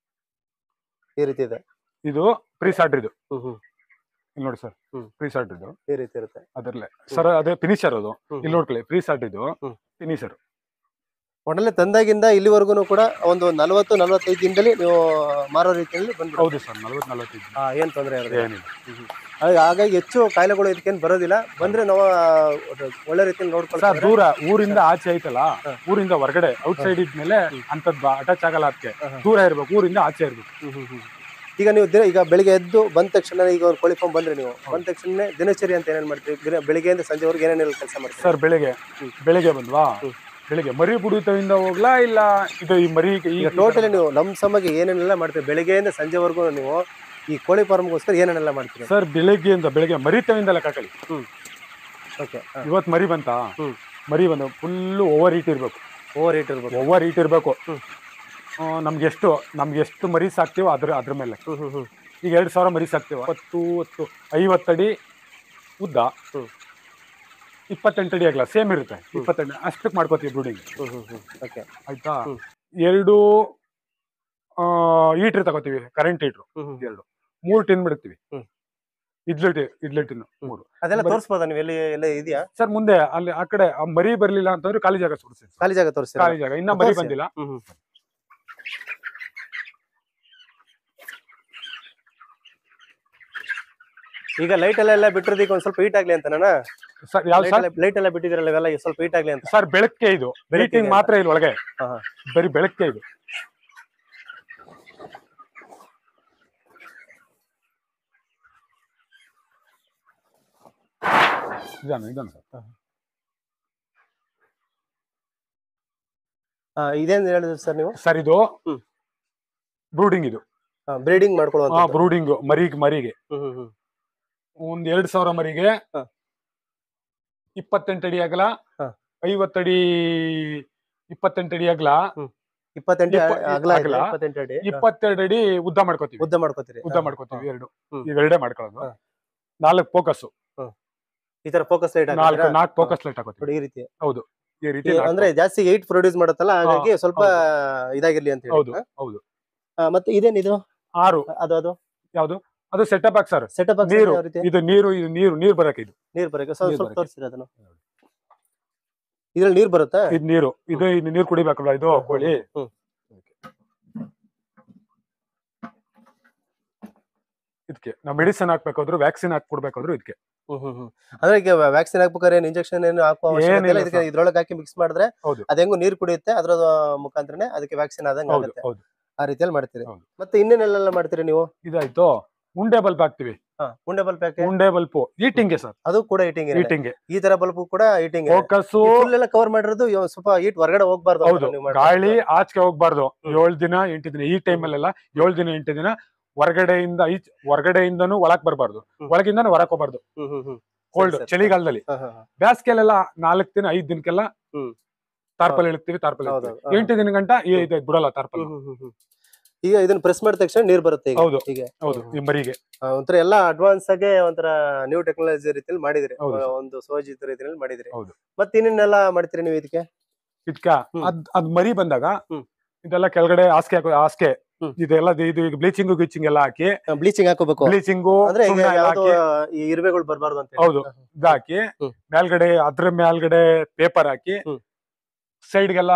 ಈ ರೀತಿ ಇದೆ ಇದು ಪ್ರೀಸ್ ಆರ್ಡರ್ ಇದು ಹ್ಮ್ ಹ್ಮ್ ಇಲ್ಲಿ ನೋಡಿ ಸರ್ ಹ್ಮ್. ಪ್ರೀಸ್ ಆರ್ಡರ್ ಇದು ಈ ರೀತಿ ಇರುತ್ತೆ ಅದರಲ್ಲೇ ಸರ್ ಅದೇ ಫಿನಿಶರ್ ಅದು ಹ್ಮ್ ಇಲ್ಲಿ ನೋಡ್ಕೊಳ್ಳಿ ಪ್ರೀಸ್ ಆರ್ಡರ್ ಇದು ಹ್ಮ್. ಫಿನಿಶರ್ ಒಡನೆ ತಂದಾಗಿಂದ ಇಲ್ಲಿವರೆಗೂ ಕೂಡ ಒಂದು ನಲವತ್ತು ನಲವತ್ತೈದು ದಿನದಲ್ಲಿ ನೀವು ಮಾರೋ ರೀತಿಯಲ್ಲಿ ಬಂದ್ಬಿಡುತ್ತೆ ಹೌದು ಸರ್ ನಲ್ವತ್ ನಲ್ವತ್ತೈದು ಆ, ಏನ್ ತೊಂದರೆ ಇರೋದಿಲ್ಲ ಏನಿಲ್ಲ ಹಾಗಾಗಿ- ಹಾಗಾಗಿ ಹೆಚ್ಚು ಕಾಯಿಲೆಗಳು ಇದಕ್ಕೇನು ಬರೋದಿಲ್ಲ ಬಂದ್ರೆ ನಾವು ಆ, ಒಳ್ಳೆ ರೀತಿಯಲ್ಲಿ ಸರ್ ನೋಡ್ಕೊಳ್ತಾರೆ ದೂರ ಊರಿಂದ ಆಚೆ ಐತಲ್ಲ ಹಾ. ಊರಿಂದ ಹೊರಗಡೆ ಔಟ್ ಸೈಡ್ ಇದ್ಮೇಲೆ ಹ್ಮ್. ಅಂತದ್ ಅಟ್ಯಾಚ್ ಆಗಲ್ಲ ಅದಕ್ಕೆ ಹಾ, ಹಾ. ದೂರ ಇರ್ಬೇಕು ಊರಿಂದ ಆಚೆ ಇರ್ಬೇಕು ಹ್ಮ್ ಹ್ಮ್ ಹ್ಮ್. ಈಗ ನೀವು ದಿನ ಈಗ ಬೆಳಿಗ್ಗೆ ಎದ್ದು ಬಂದ ತಕ್ಷಣ ಈಗ ಒಂದು ಕೋಳಿ ಫಾರ್ಮ್ ಬಂದ್ರೆ ನೀವು ಬಂದ ತಕ್ಷಣ ದಿನಚರಿ ಅಂತ ಏನೇನ್ ಮಾಡ್ತೀವಿ ದಿನ ಬೆಳಿಗ್ಗೆಯಿಂದ ಸಂಜೆವರೆಗೆ ಏನೇನೆಲ್ಲ ಕೆಲಸ ಮಾಡ್ತೀವಿ ಸರ್ ಬೆಳಿಗ್ಗೆ ಹ್ಮ್. ಬೆಳಿಗ್ಗೆ ಬಂದ್ವಾ ಹ್ಮ್. ಬೆಳಿಗ್ಗೆ ಮರಿ ಬುಡಿತವಿಂದ ಹೋಗ್ಲಾ ಇಲ್ಲ ಇದು ಈ ಮರಿ ಈಗ ಈಗ ಟೋಟಲಿ ನೀವು ಲಂಸಮಗೆ ಏನೇನೆಲ್ಲ ಮಾಡ್ತೀವಿ ಬೆಳಿಗ್ಗೆಯಿಂದ ಸಂಜೆವರೆಗೂ ನೀವು ಈ ಕೋಳಿ ಫಾರ್ಮ್ಗೋಸ್ಕರ ಏನೇನೆಲ್ಲ ಮಾಡ್ತೀವಿ ಸರ್ ಬೆಳಿಗ್ಗೆಯಿಂದ ಬೆಳಿಗ್ಗೆ ಮರಿ ತವಿಂದ ಲೆಕ್ಕ ಕಳಿ ಓಕೆ ಇವತ್ ಮರಿ ಬಂತಾ ಹ್ಮ್. ಮರಿ ಬಂದು ಫುಲ್ ಓವರ್ ಹೀಟ್ ಇರ್ಬೇಕು ಓವರ್ ಹೀಟ್ ಇರ್ಬೇಕು ಓವರ್ ಹೀಟ್ ಇರ್ಬೇಕು ಹ್ಮ್. ಆ, ನಮ್ಗೆ ಎಷ್ಟು ನಮ್ಗೆ ಎಷ್ಟು ಮರಿ ಸಾಕ್ತೀವೋ ಅದ್ರ ಅದ್ರ ಮೇಲೆ ಹ್ಮ್ ಹ್ಮ್ ಹ್ಮ್ ಈಗ ಎರಡ್ ಸಾವಿರ ಮರಿ ಸಾಕ್ತೀವ ಹತ್ತು ಹತ್ತು ಐವತ್ತಡಿ ಉದ್ದ ಹ್ಮ್. ಇಪ್ಪತ್ತೆಂಟು ಅಡಿ ಆಗಲ್ಲ ಸೇಮ್ ಇರುತ್ತೆ ಇಪ್ಪತ್ತೆಂಟು ಅಷ್ಟಕ್ಕೆ ಮಾಡ್ಕೋತೀವಿ ಬ್ರೂಡಿಂಗ್ ಹ್ಮ್ ಹ್ಮ್ ಹ್ಮ್ ಓಕೆ ಆಯ್ತಾ ಹ್ಮ್. ಎರಡು ಹೀಟ್ರ್ ತಗೋತೀವಿ ಕರೆಂಟ್ ಹೀಟ್ರು ಹ್ಮ್ ಹ್ಮ್ ಎರಡು ಮೂರು ಟಿನ್ ಬಿಡ್ತೀವಿ ಹ್ಮ್. ಇಡ್ಲಿ ಟಿ ಇಡ್ಲಿ ಟಿನ್ ಮೂರು ಅದೆಲ್ಲ ಬರೀ- ತೋರಿಸ್ಬೋದಾ ನೀವು ಎಲ್ಲಿ ಎಲ್ಲ ಇದೆಯಾ ಸರ್ ಮುಂದೆ ಅಲ್ಲಿ ಆ ಕಡೆ ಆ ಮರಿ ಬರ್ಲಿಲ್ಲ ಅಂತಂದ್ರೆ ಖಾಲಿ ಜಾಗ ಸುಡಿಸಿ ಖಾಲಿ ಜಾಗ ತೋರಿಸ್ತೀರಾ ಖಾಲಿ ಜಾಗ ಇನ್ನ ಮರಿ ತೋರ್ಸಿ. ಬಂದಿಲ್ಲ ಹ್ಮ್ ಹ್ಮ್ ಈಗ ಲೈಟ್ ಎಲ್ಲ ಎಲ್ಲ ಬಿಟ್ಟಿರೋದಕ್ಕೆ ಒಂದ್ ಸ್ವಲ್ಪ ಹೀಟ್ ಆಗ್ಲಿ ಅಂತ ಸರ್ ಯಾವ ಸರ್ ಲೈಟ್ ಎಲ್ಲ ಬಿಟ್ಟಿದ್ರಲ್ಲ ಇವೆಲ್ಲ ಸ್ವಲ್ಪ ಹೀಟ್ ಆಗ್ಲಿ ಅಂತ ಸರ್ ಬೆಳಗ್ಗೆ ಇದು ಬೆಳಕಿಗೆ ಲೈಟಿಂಗ್ ಮಾತ್ರ ಇಲ್ಲಿ ಒಳಗೆ ಹಾ, ಹಾ. ಬರೀ ಬೆಳಗ್ಗೆ ಇದು ಇದಾನೆ ಇದಾನೆ ಸರ್ ಆ, ಇದೇನ್ ಹೇಳಿದ್ರಿ ಸರ್ ನೀವು ಸರ್ ಇದು ಹ್ಮ್. ಬ್ರೂಡಿಂಗ್ ಇದು ಬ್ರೀಡಿಂಗ್ ಮಾಡ್ಕೊಳ್ಳುವಂತ ಬ್ರೂಡಿಂಗ್ ಮರಿ ಮರಿಗೆ ಹ್ಮ್ ಹ್ಮ್ ಹ್ಮ್ ಒಂದ್ ಎರಡ್ ಸಾವಿರ ಮರಿಗೆ ಹಾ. ಇಪ್ಪತ್ತೆಂಟು ಅಡಿ ಅಗಲ ಹಾ. ಐವತ್ತಡಿ ಇಪ್ಪತ್ತೆಂಟು ಅಡಿ ಅಗಲ ಇಪ್ಪತ್ತೆಂಟು ಇಪ್ಪ- ಅಗಲ ಇದೆ, ಅಗಲ. ಇಪ್ಪತ್ತೆಂಟು ಅಡಿ ಇಪ್ಪತ್ತೆರಡು ಅಡಿ ಉದ್ದ ಮಾಡ್ಕೋತೀವಿ ಉದ್ದ ಮಾಡ್ಕೋತೀರಿ ಉದ್ದ ಹಾ, ಮಾಡ್ಕೋತೀವಿ ಎರಡು ಹ್ಮ್. ಇವೆರಡೇ ಮಾಡ್ಕೊಳ್ಳೋದು ಹಾ. ನಾಲ್ಕು ಫೋಕಸ್ ಈ ತರ ಫೋಕಸ್ ಲೈಟ್ ನಾಲ್ಕು ನಾಲ್ಕು ಫೋಕಸ್ ಲೈಟ್ ಹಾಕೋತೀವಿ ನೋಡಿ ಈ ರೀತಿ ಈ ರೀತಿ ಈ- ನಾಲ್ಕು ಅಂದ್ರೆ ಜಾಸ್ತಿ ಏಟ್ ಪ್ರೊಡ್ಯೂಸ್ ಮಾಡುತ್ತಲ್ಲ ಹಾಗಾಗಿ ಸ್ವಲ್ಪ ಇದಾಗಿರ್ಲಿ ಅಂತ ಹೇಳಿ ಹೌದು ಹಾ? ಹೌದು ಆ, ಮತ್ತೆ ಇದೇನಿದು ಆರು ಅದು ಅದು ಯಾವ್ದು ಅದು ಸೆಟಪ್ ಬಾಕ್ಸ್ ಸರ್ ಸೆಟಪ್ ನೀರು ಯಾವ ರೀತಿ ಇದು ನೀರು ಇದು ನೀರು ನೀರು ಬರಕ್ಕೆ ಇದು ನೀರ್ ಬರಕ್ಕೆ ಸ್ವಲ್ಪ ನೀರ್ ಸ್ವಲ್ಪ ಬರಕ್ಕೆ. ತೋರಿಸಿರ ಅದನ್ನು ಇದ್ರಲ್ಲಿ ನೀರ್ ಬರುತ್ತಾ ಇದು ನೀರು ಇದು ಇದು ನೀರು ಕುಡಿಬೇಕಲ್ವಾ ಇದು ಕೋಳಿ ಹ್ಮ್. ಇದಕ್ಕೆ ನಾವು ಮೆಡಿಸಿನ್ ಹಾಕ್ಬೇಕಾದ್ರು ವ್ಯಾಕ್ಸಿನ್ ಹಾಕಿ ಕೊಡ್ಬೇಕಾದ್ರು ಇದಕ್ಕೆ ಹ್ಮ್ ಹ್ಮ್ ಹ್ಮ್. ಅಂದ್ರೆ ಈಗ ವ್ಯಾಕ್ಸಿನ್ ಹಾಕ್ಬೇಕಾದ್ರೆ ಏನ್ ಇಂಜೆಕ್ಷನ್ ಏನು ಹಾಕುವ ಅವಶ್ಯಕತೆ ಇಲ್ಲ ಏನಿಲ್ಲ ಇದಕ್ಕೆ ಸರ್. ಇದ್ರೊಳಗೆ ಹಾಕಿ ಮಿಕ್ಸ್ ಮಾಡಿದ್ರೆ ಹೌದು. ಅದ ಹೆಂಗು ನೀರ್ ಕುಡಿಯುತ್ತೆ ಅದ್ರ ಮುಖಾಂತರನೇ ಅದಕ್ಕೆ ವ್ಯಾಕ್ಸಿನ್ ಆದಂಗೆ ಹೌದು ಆಗುತ್ತೆ ಹೌದು ಆ ರೀತಿಯಲ್ಲಿ ಮಾಡ್ತೀರಿ ಹೌದು. ಮತ್ತೆ ಇನ್ನೇನೆಲ್ಲ ಮಾಡ್ತೀರಿ ನೀವು ಇದಾಯ್ತು ಉಂಡೆ ಬಲ್ಪ್ ಹಾಕ್ತಿವಿ ಹಾ ಉಂಡೆ ಬಲ್ಪ್ ಯಾಕೆ ಉಂಡೆ ಬಲ್ಪು ಈಟಿಂಗೆ ಸರ್ ಅದು ಕೂಡ ಈಟಿಂಗ್ ಈಟಿಂಗೆ ಈ ತರ ಬಲ್ಪ್ ಕೂಡ ಈಟಿಂಗ್ ಫೋಕಸ್ಸು ಫುಲ್ ಎಲ್ಲ ಕವರ್ ಮಾಡಿರೋದು ಇವ್ ಸ್ವಲ್ಪ ಈಟ್ ಹೊರಗಡೆ ಹೋಗ್ಬಾರ್ದು ಅಂತ ಹೌದು ನೀವು ಮಾಡೋದು. ಗಾಳಿ ಆಚೆಗೆ ಹೋಗ್ಬಾರ್ದು ಹ್ಮ್. ಏಳು ದಿನ ಎಂಟು ದಿನ ಈ ಟೈಮಲ್ಲೆಲ್ಲ ಏಳು ದಿನ ಎಂಟು ದಿನ ಹೊರಗಡೆಯಿಂದ ಈಚ್ ಹೊರಗಡೆಯಿಂದನೂ ಒಳಕ್ ಬರಬಾರ್ದು ಹ್ಮ್. ಒಳಗಿಂದನೂ ಹೊರಕ್ ಹೋಗ್ಬಾರ್ದು ಹ್ಮ್ ಹ್ಮ್ ಹ್ಮ್ ಕೋಲ್ಡ್ ಸರಿ. ಚಳಿಗಾಲದಲ್ಲಿ ಹಾ, ಹಾ, ಹಾ. ಬೇಸಿಗೆಲೆಲ್ಲ ನಾಲ್ಕು ದಿನ ಐದ್ ದಿನಕ್ಕೆಲ್ಲ ಹ್ಮ್. ತಾರ್ಪಲ್ ಇಳ್ತೀವಿ ತಾರ್ಪಲ್ ಹೌದು, ಇಳ್ತೀವಿ ಹೌದು. ಎಂಟು ದಿನ ಗಂಟ ಈ- ಇದು ಬಿಡಲ್ಲ ತಾರ್ಪಲ್ ಹ್ಮ್, ಹ್ಮ್, ಹ್ಮ್, ಹ್ಮ್. ಈಗ ಇದನ್ನ ಪ್ರೆಸ್ ಮಾಡಿದ ತಕ್ಷಣ ನೀರ್ ಬರುತ್ತೆ ಈಗ ಹೌದು ಹೀಗೆ ಹೌದು ಈ ಮರಿಗೆ ಆ, ಒಂಥರ ಎಲ್ಲ ಅಡ್ವಾನ್ಸ್ ಆಗಿ ಒಂಥರ ನ್ಯೂ ಟೆಕ್ನಾಲಜಿ ರೀತಿಯಲ್ಲಿ ಮಾಡಿದ್ರಿ ಹೌದು ಆ, ಸರ್. ಒಂದು ಸೋಜಿತ ರೀತಿಯಲ್ಲಿ ಮಾಡಿದ್ರಿ ಹೌದು. ಮತ್ತೆ ಇನ್ನೇನೆಲ್ಲ ಮಾಡ್ತೀರಿ ನೀವು ಇದಕ್ಕೆ ಇದ್ಕ ಹ್ಮ್. ಅದ್ ಅದ್ ಮರಿ ಬಂದಾಗ ಹ್ಮ್. ಇದೆಲ್ಲ ಕೆಳಗಡೆ ಹಾಸಿಗೆ ಹಾಕೋ ಹಾಸಿಗೆ ಹ್ಮ್. ಇದೆಲ್ಲ ಇದು ಈಗ ಬ್ಲೀಚಿಂಗ್ ಗೀಚಿಂಗ್ ಎಲ್ಲ ಹಾಕಿ ಬ್ಲೀಚಿಂಗ್ ಹಾಕೋಬೇಕು ಬ್ಲೀಚಿಂಗು ಅಂದ್ರೆ ಈಗ ಸುಣ್ಣ ಎಲ್ಲ ಯಾವ್ದು ಹಾಕಿ ಈ ಇರುವೆಗಳು ಬರಬಾರ್ದು ಅಂತ ಹೇಳಿ. ಹೌದು. ಇದಾಕಿ ಹ್ಮ್. ಮೇಲ್ಗಡೆ ಅದ್ರ ಮೇಲ್ಗಡೆ ಪೇಪರ್ ಹಾಕಿ ಹ್ಮ್. ಸೈಡ್ಗೆಲ್ಲ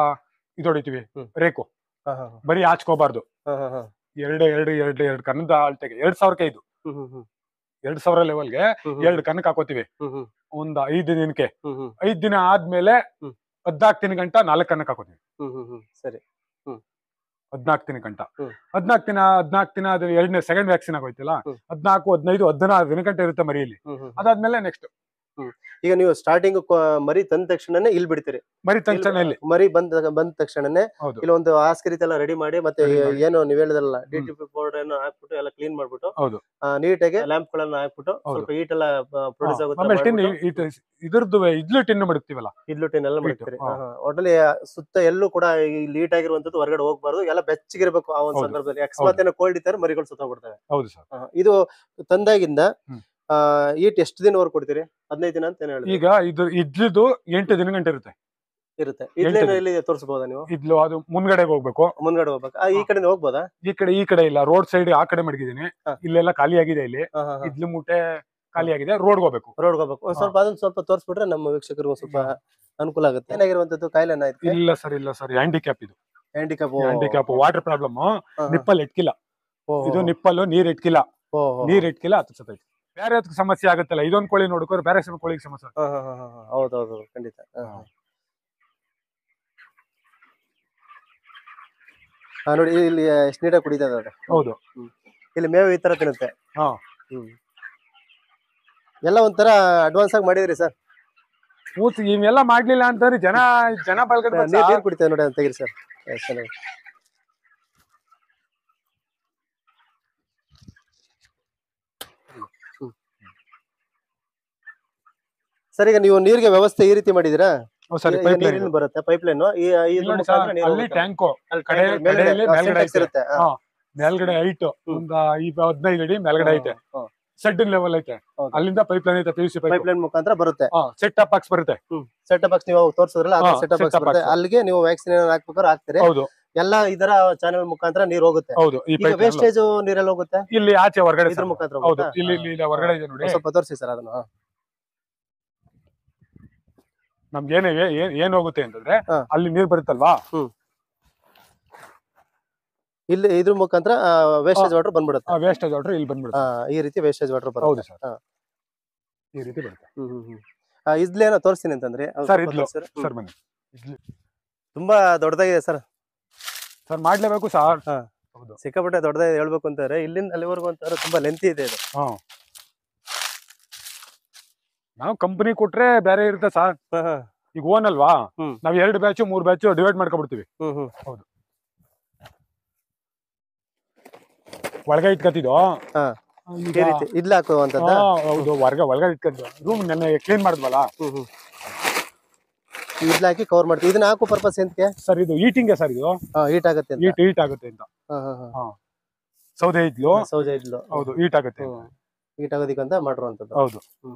ಇದು ಹೊಡಿತೀವಿ ಹ್ಮ್. ರೇಕು ಹಾ, ಹಾ, ಬರೀ ಹಾಚ್ಕೋಬಾರ್ದು ಹಾ, ಹಾ, ಹಾ. ಎರಡು ಎರಡು ಎರಡು ಎರಡು ಕನ್ನದ ಅಳ್ತೆಗೆ ಎರಡ್ ಸಾವಿರಕ್ಕೆ ಇದು ಹ್ಮ್, ಹ್ಮ್, ಹ್ಮ್. ಎರಡ್ ಸಾವಿರ ಲೆವೆಲ್ಗೆ ಹ್ಮ್, ಹ್ಮ್. ಎರಡು ಕನ್ನಕ್ ಹಾಕೋತೀವಿ ಹ್ಮ್, ಹ್ಮ್, ಒಂದ್ ಐದು ದಿನಕ್ಕೆ ಹ್ಮ್, ಹ್ಮ್, ಐದ್ ದಿನ ಆದ್ಮೇಲೆ ಹ್ಮ್. ಹದ್ನಾಲ್ಕು ದಿನ ಗಂಟ ನಾಲ್ಕು ಕನ್ನಕ್ ಹಾಕೋತೀವಿ ಹ್ಮ್, ಹ್ಮ್, ಹ್ಮ್. ಸರಿ ಹದ್ನಾಲ್ಕು ದಿನ ಗಂಟ ಹ್ಮ್. ಹದ್ನಾಲ್ಕು ದಿನ ಹದ್ನಾಲ್ಕು ದಿನ ಅದು ಎರಡನೇ ಸೆಕೆಂಡ್ ವ್ಯಾಕ್ಸಿನ್ ಆಗೋಯ್ತಲ್ಲ ಹ್ಮ್. ಹದ್ನಾಲ್ಕು ಹದಿನೈದು ಹದಿನಾರು ದಿನ ಗಂಟೆ ಇರುತ್ತೆ ಮರಿಯಲ್ಲಿ ಹ್ಮ್, ಹ್ಮ್, ಹ್ಮ್. ಅದಾದ್ಮೇಲೆ ನೆಕ್ಸ್ಟ್ ಈಗ ನೀವು ಸ್ಟಾರ್ಟಿಂಗ್ ಮರಿ ತಂದ ತಕ್ಷಣನೇ ಇಲ್ಲಿ ಬಿಡ್ತೀರಿ ಮರಿ ತಂಚನ ಇಲ್ಲಿ ಮರಿ ಬಂದ ಬಂದ ತಕ್ಷಣನೇ ಹೌದು ಇಲ್ಲಿ ಒಂದು ಹಾಸಿಗೆ ರೀತಿ ಎಲ್ಲ ರೆಡಿ ಮಾಡಿ ಮತ್ತೆ Ready ಮಾಡಿ. ಏನು ನೀವ್ ಹೇಳಿದ್ರಲ್ಲ ಡಿ ಟಿ ಪಿ ಪೌಡರ್ ಅನ್ನು ಹಾಕ್ಬಿಟ್ಟು ಎಲ್ಲ ಕ್ಲೀನ್ ಮಾಡ್ಬಿಟ್ಟು ಹೌದು. ನೀಟಾಗಿ ಲ್ಯಾಂಪ್ ಗಳನ್ನ ಹಾಕ್ಬಿಟ್ಟು ಹೌದು. ಸ್ವಲ್ಪ ಹೀಟ್ ಎಲ್ಲ ಪ್ರೊಡ್ಯೂಸ್ ಆಮೇಲೆ ಟಿನ್ ಆಗುತ್ತೆ ಇದ್ರದ್ದು ಇದ್ಲು ಟಿನ್ ಬಿಡ್ತೀವಲ್ಲ ಇದ್ಲು ಟಿನ್ ಎಲ್ಲ Heat, ಮಾಡ್ತೀರಿ ಹಾ. ಹಾ, ಹಾ. ಒಟ್ನಲ್ಲಿ ಸುತ್ತ ಎಲ್ಲೂ ಕೂಡ ಲೀಟ್ ಆಗಿರುವಂತದ್ದು ಹೊರಗಡೆ ಹೋಗ್ಬಾರ್ದು ಎಲ್ಲ ಬೆಚ್ಚಗಿರ್ಬೇಕು ಆ ಒಂದು ಹೌದು. ಸಂದರ್ಭದಲ್ಲಿ ಅಕಸ್ಮಾತ್ ಏನೋ ಕೋಲ್ಡ್ ಇದ್ದಾರೆ ಮರಿಗಳು ಸುತ್ತೋಗ್ಬಿಡ್ತವೆ ಹೌದು ಸರ್ ಹಾ, ಇದು ತಂದಾಗಿಂದ ಹ್ಮ್. ಆ ಈಟ್ ಎಷ್ಟು ದಿನವರೆಗೂ ಕೊಡ್ತೀರಿ ಹದಿನೈದು ದಿನ ಅಂತ ಏನ್ ಹೇಳಿದ್ರಿ ಈಗ ಇದು ಇದ್ಲದು ಎಂಟು ದಿನ ಗಂಟೆ ಇರುತ್ತೆ ಇರುತ್ತೆ ಎಂಟು ಇಡ್ಲೇನು ದಿನ. ಇಲ್ಲಿ ತೋರಿಸಬಹುದಾ ನೀವು ಇದ್ಲು ಅದು ಮುಂದ್ಗಡೆಗೆ ಹೋಗ್ಬೇಕು ಮುಂದ್ಗಡೆ ಹೋಗ್ಬೇಕು ಆ, ಈ ಕಡೆ ಹೋಗ್ಬೋದಾ ಈ ಕಡೆ ಈ ಕಡೆ ಇಲ್ಲ ರೋಡ್ ಸೈಡ್ ಆ ಕಡೆ ಮಡಗಿದೀನಿ ಹಾ. ಇಲ್ಲೆಲ್ಲ ಖಾಲಿ ಆಗಿದೆ ಇಲ್ಲಿ ಇದ್ಲು ಮೂಟೆ ಖಾಲಿ ಆಗಿದೆ ರೋಡ್ ಹೋಗ್ಬೇಕು ರೋಡ್ ಹೋಗ್ಬೇಕು ಒಂದ್ ಸ್ವಲ್ಪ ಅದನ್ನ ಸ್ವಲ್ಪ ತೋರಿಸ್ಬಿಟ್ರೆ ನಮ್ಮ ವೀಕ್ಷಕರಿಗೂ ಸ್ವಲ್ಪ ಅನುಕೂಲ ಆಗುತ್ತೆ ಏನಾಗಿರುವಂತದ್ದು ಕಾಯಿಲೆ ಏನಾಯ್ತು ಇಲ್ಲ ಸರ್ ಇಲ್ಲ ಸರ್ ಹ್ಯಾಂಡಿಕ್ಯಾಪ್ ಇದು handicap handicap water problem nipple ಇಟ್ಕಿಲ್ಲ ಇದು ನಿಪ್ಪಲ್ಲು ನೀರ್ ಇಟ್ಕಿಲ್ಲ ನೀರ್ ನೀರ್ ಇಟ್ಕಿಲ್ಲ ಅದು ಸತ್ತೈತೆ ಬೇರೆ ಅದಕ್ಕೆ ಸಮಸ್ಯೆ ಆಗುತ್ತಲ್ಲ ಇದೊಂದ್ ಕೋಳಿ ನೋಡ್ಕೋರು ಬೇರೆ ಸಮ ಕೋಳಿಗೆ ಸಮಸ್ಯೆ ಆಗುತ್ತೆ. ಹೌದೌದು ಖಂಡಿತ ಹಾ, ಹಾ. ಹಾ, ನೋಡಿ ಇಲ್ಲಿ ಎಷ್ಟು ನೀಟಾಗಿ ಕುಡಿತಾ ಇದೆ ಅದು ಹೌದು ಇಲ್ಲಿ ಮೇವು ಈ ತರ ತಿನ್ನುತ್ತೆ ಹಾ ಹ್ಮ್ ಎಲ್ಲ ಒಂಥರ ಅಡ್ವಾನ್ಸ್ ಆಗಿ ಮಾಡಿದ್ರಿ ಸರ್ ಮೂತ್ ಇವೆಲ್ಲ ಮಾಡ್ಲಿಲ್ಲ ಅಂತಂದ್ರೆ ಜನ ಜನ ಬಲ್ಗಡ್ ನೀರ್ ನೀರ್ ಕುಡಿತಾ ನೋಡಿ ಅಂತ ತೆಗಿರಿ ಸರ್ ಚೆನ್ನಾಗಿ ಸರ್ ಈಗ ನೀವು ನೀರಿಗೆ ವ್ಯವಸ್ಥೆ ಈ ರೀತಿ ಮಾಡಿದೀರಾ ಸರಿ ಈಗ ಪೈಪ್ ನೀರಿನ ಬರುತ್ತೆ ಪೈಪ್ ಲೈನ್ ಈ ಈ ಇಲ್ಲಿ ನೋಡಿ ಮುಖಾಂತರ ಸರ್, ನೀರು ಅಲ್ಲಿ ಹೋಗುತ್ತೆ. ಟ್ಯಾಂಕು ಅಲ್ಲಿ ಕಡೆ- tank ಮೇಲ್ಗಡೆ, ಕಡೆಯಲ್ಲಿ ಆ, ಮೇಲ್ಗಡೆ syntax ಐತೆ. ಇರುತ್ತೆ ಹಾ. ಹಾ. ಮೇಲ್ಗಡೆ ಹೈಟ್ ಒಂದ್ ಈ ಹದಿನೈದು ಅಡಿ ಮೇಲ್ಗಡೆ ಐತೆ ಹಾ, ಸೆಡ್ ಲೆವೆಲ್ ಐತೆ ಹೌದು. ಅಲ್ಲಿಂದ ಪೈಪ್ ಲೈನ್ ಐತೆ P U C pipe pipeline ಮುಖಾಂತರ ಬರುತ್ತೆ ಸೆಟ್ ಅಪ್ ಬಾಕ್ಸ್ ಬರುತ್ತೆ ಸೆಟ್ ಬಾಕ್ಸ್ ನೀವು ತೋರಿಸಿದ್ರಲ್ಲ ಹಾ, ಸೆಟ್ ಬಾಕ್ಸ್ set-top ಬರುತ್ತೆ box. ಅಲ್ಲಿಗೆ ನೀವು ವ್ಯಾಕ್ಸಿನ್ ಹಾಕ್ಬೇಕಾದ್ರೆ ಹಾಕ್ತೀರಿ ಹೌದು ಎಲ್ಲ ಇದರ ಚಾನೆಲ್ ಮುಖಾಂತರ ನೀರು ಹೋಗುತ್ತೆ ಹೌದು ಈ ಈಗ ಪೈಪ್ ವೇಸ್ಟೇಜ್ ನೀರೆಲ್ಲ ಹೋಗುತ್ತೆ ಇಲ್ಲಿ ಆಚೆ ಹೊರಗಡೆ ಇದ್ರ ಸರ್. ಮುಖಾಂತರ ಹೌದು ಹೋಗುತ್ತಾ? ಇಲ್ಲಿ ಇಲ್ಲಿ ಇಲ್ಲಿ ಹೊರಗಡೆ ಇದೆ ನೋಡಿ ಒಂದ್ ಸ್ವಲ್ಪ ತೋರಿಸಿ ಸರ್ ಅದನ್ನ ಹಾ. ನಮ್ಗೆ ಏನೇ ಏನ್ ಏನ್ ಹೋಗುತ್ತೆ ಅಂತಂದ್ರೆ ಹಾ. ಅಲ್ಲಿ ನೀರ್ ಬರುತ್ತಲ್ವಾ ಇಲ್ಲಿ ಇದ್ರ ಮುಖಾಂತರ ವೇಸ್ಟೇಜ್ ವಾಟರ್ ಬಂದ್ಬಿಡುತ್ತೆ ಆ ವೇಸ್ಟೇಜ್ ವಾಟರ್ ಇಲ್ಲಿ ಬಂದ್ಬಿಡುತ್ತೆ ಆ, ಈ ರೀತಿ ವೇಸ್ಟೇಜ್ ವಾಟರ್ ಬರುತ್ತೆ ಹೌದು ಸರ್ ಹಾ. ಈ ರೀತಿ ಬರುತ್ತೆ ಹ್ಮ್ ಹ್ಮ್ ಹ್ಮ್ ಆ, ಇದ್ಲೇನೋ ತೋರಿಸ್ತೀನಿ ಅಂತಂದ್ರೆ ಅದು ಸರ್, ಸ್ವಲ್ಪ ಇದ್ಲು. ತೋರ್ಸಿದ್ರೆ? ಹ್ಮ್. ಸರ್ ಬನ್ನಿ ಇಲ್ಲಿ ತುಂಬಾ ದೊಡ್ಡದಾಗಿದೆ ಸರ್ ಸರ್ ಮಾಡ್ಲೇಬೇಕು ಸರ್ ಹಾ. ಹೌದು ಸಿಕ್ಕಾಪಟ್ಟೆ ದೊಡ್ಡದಾಗಿದೆ ಹೇಳ್ಬೇಕು ಅಂತಾರೆ ಇಲ್ಲಿಂದ ಅಲ್ಲಿವರೆಗೂ ಅಂತಾರೆ ತುಂಬಾ ಲೆಂತಿ ಇದೆ ಇದು ಹಾ ನಾವು ಕಂಪನಿ ಕೊಟ್ರೆ ಬೇರೆ ಇರುತ್ತೆ ಸರ್ ಹಾ, ಹಾ. ಈಗ ಓನ್ ಅಲ್ವಾ ಹ್ಮ್. ನಾವ್ ಎರಡು ಬ್ಯಾಚ್ ಮೂರ್ ಬ್ಯಾಚ್ ಡಿವೈಡ್ ಮಾಡ್ಕೊಬಿಡ್ತೀವಿ ಹ್ಮ್ ಹ್ಮ್ ಒಳಗೆ ಇಟ್ಕೊತಿದ್ದು ಹಾ. ಈಗ- ಈ ರೀತಿ ಇಡ್ಲಿ ಹಾಕುವಂತದ್ದ ಹಾ, ಹೌದು ಹೊರಗೆ ಒಳಗಡೆ ಇಟ್ಕೊಂಡು ರೂಮ್ ನೆನ್ನೆ ಕ್ಲೀನ್ ಮಾಡಿದ್ವಲ್ಲ ಹ್ಮ್ ಹ್ಮ್ ಇಡ್ಲಿ ಹಾಕಿ ಕವರ್ ಮಾಡ್ತೀವಿ ಇದನ್ನ ಹಾಕೋ ಪರ್ಪಸ್ ಎಂತಕ್ಕೆ ಸರ್ ಇದು ಈಟಿಂಗ್ ಸರ್ ಇದು ಹೀಟ್ ಆಗುತ್ತೆ ಅಂತ ಈಟ್ ಈಟ್ ಆಗುತ್ತೆ ಅಂತ ಹಾ, ಹಾ, ಹಾ. ಸೌದೆ ಇದ್ಲು ಸೌಜೆ ಇಡ್ಲು ಹೌದು ಈಟ್ ಆಗುತ್ತೆ ಅಂತ. ಹೀಟ್ ಆಗೋದಿಕ್ಕಂತ ಮಾಡಿರುವಂತದ್ದು ಹೌದು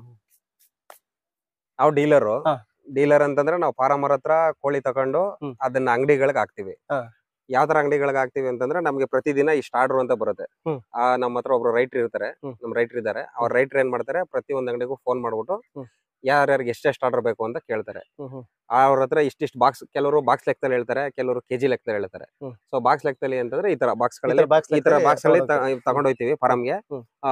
ನಾವು ಡೀಲರು ಹಾ. ಡೀಲರ್ ಅಂತಂದ್ರೆ ನಾವು ಫಾರಮರ್ ಹತ್ರ ಕೋಳಿ ತಕೊಂಡು ಹ್ಮ್. ಅದನ್ನ ಅಂಗಡಿಗಳಿಗೆ ಹಾಕ್ತಿವಿ ಹಾ. ಯಾವ ತರ ಅಂಗಡಿಗಳಿಗೆ ಹಾಕ್ತಿವಿ ಅಂತಂದ್ರೆ ನಮ್ಗೆ ಪ್ರತಿದಿನ ಇಷ್ಟ ಆರ್ಡರ್ ಅಂತ ಬರುತ್ತೆ ಹ್ಮ್. ಆ ನಮ್ಮ ಹತ್ರ ಒಬ್ರು ರೈಟರ್ ಇರ್ತಾರೆ ಹ್ಮ್. ನಮ್ ರೈಟರ್ ಇದ್ದಾರೆ ಅವ್ರ ರೈಟರ್ ಏನ್ ಮಾಡ್ತಾರೆ ಪ್ರತಿ ಒಂದ್ ಅಂಗಡಿಗೂ ಫೋನ್ ಮಾಡ್ಬಿಟ್ಟು ಹ್ಮ್. ಯಾರ್ಯಾರಿಗೆ ಎಷ್ಟೆಷ್ಟು ಆರ್ಡರ್ ಬೇಕು ಅಂತ ಕೇಳ್ತಾರೆ ಹ್ಮ್ ಹ್ಮ್ ಅವ್ರ ಹತ್ರ ಇಷ್ಟಿಷ್ಟು ಬಾಕ್ಸ್ ಕೆಲವರು ಬಾಕ್ಸ್ ಲೆಕ್ಕದಲ್ಲಿ ಹೇಳ್ತಾರೆ ಕೆಲವರು ಕೆಜಿ ಲೆಕ್ಕದಲ್ಲಿ ಹೇಳ್ತಾರೆ ಹ್ಮ್. ಸೊ ಬಾಕ್ಸ್ ಲೆಕ್ಕದಲ್ಲಿ ಅಂತಂದ್ರೆ ಈ ತರ ಬಾಕ್ಸ್ ಈ ತರ ಗಳಲ್ಲಿ box ಈ ತರ ಲೆಕ್ಕದಲ್ಲಿ ಬಾಕ್ಸ್ ಅಲ್ಲಿ ತಗೊಂಡೋಗ್ತಾರೆ. ತಗೊಂಡೋಗ್ತೀವಿ ಫಾರಮ್ಗೆ ಹ್ಮ್. ಆ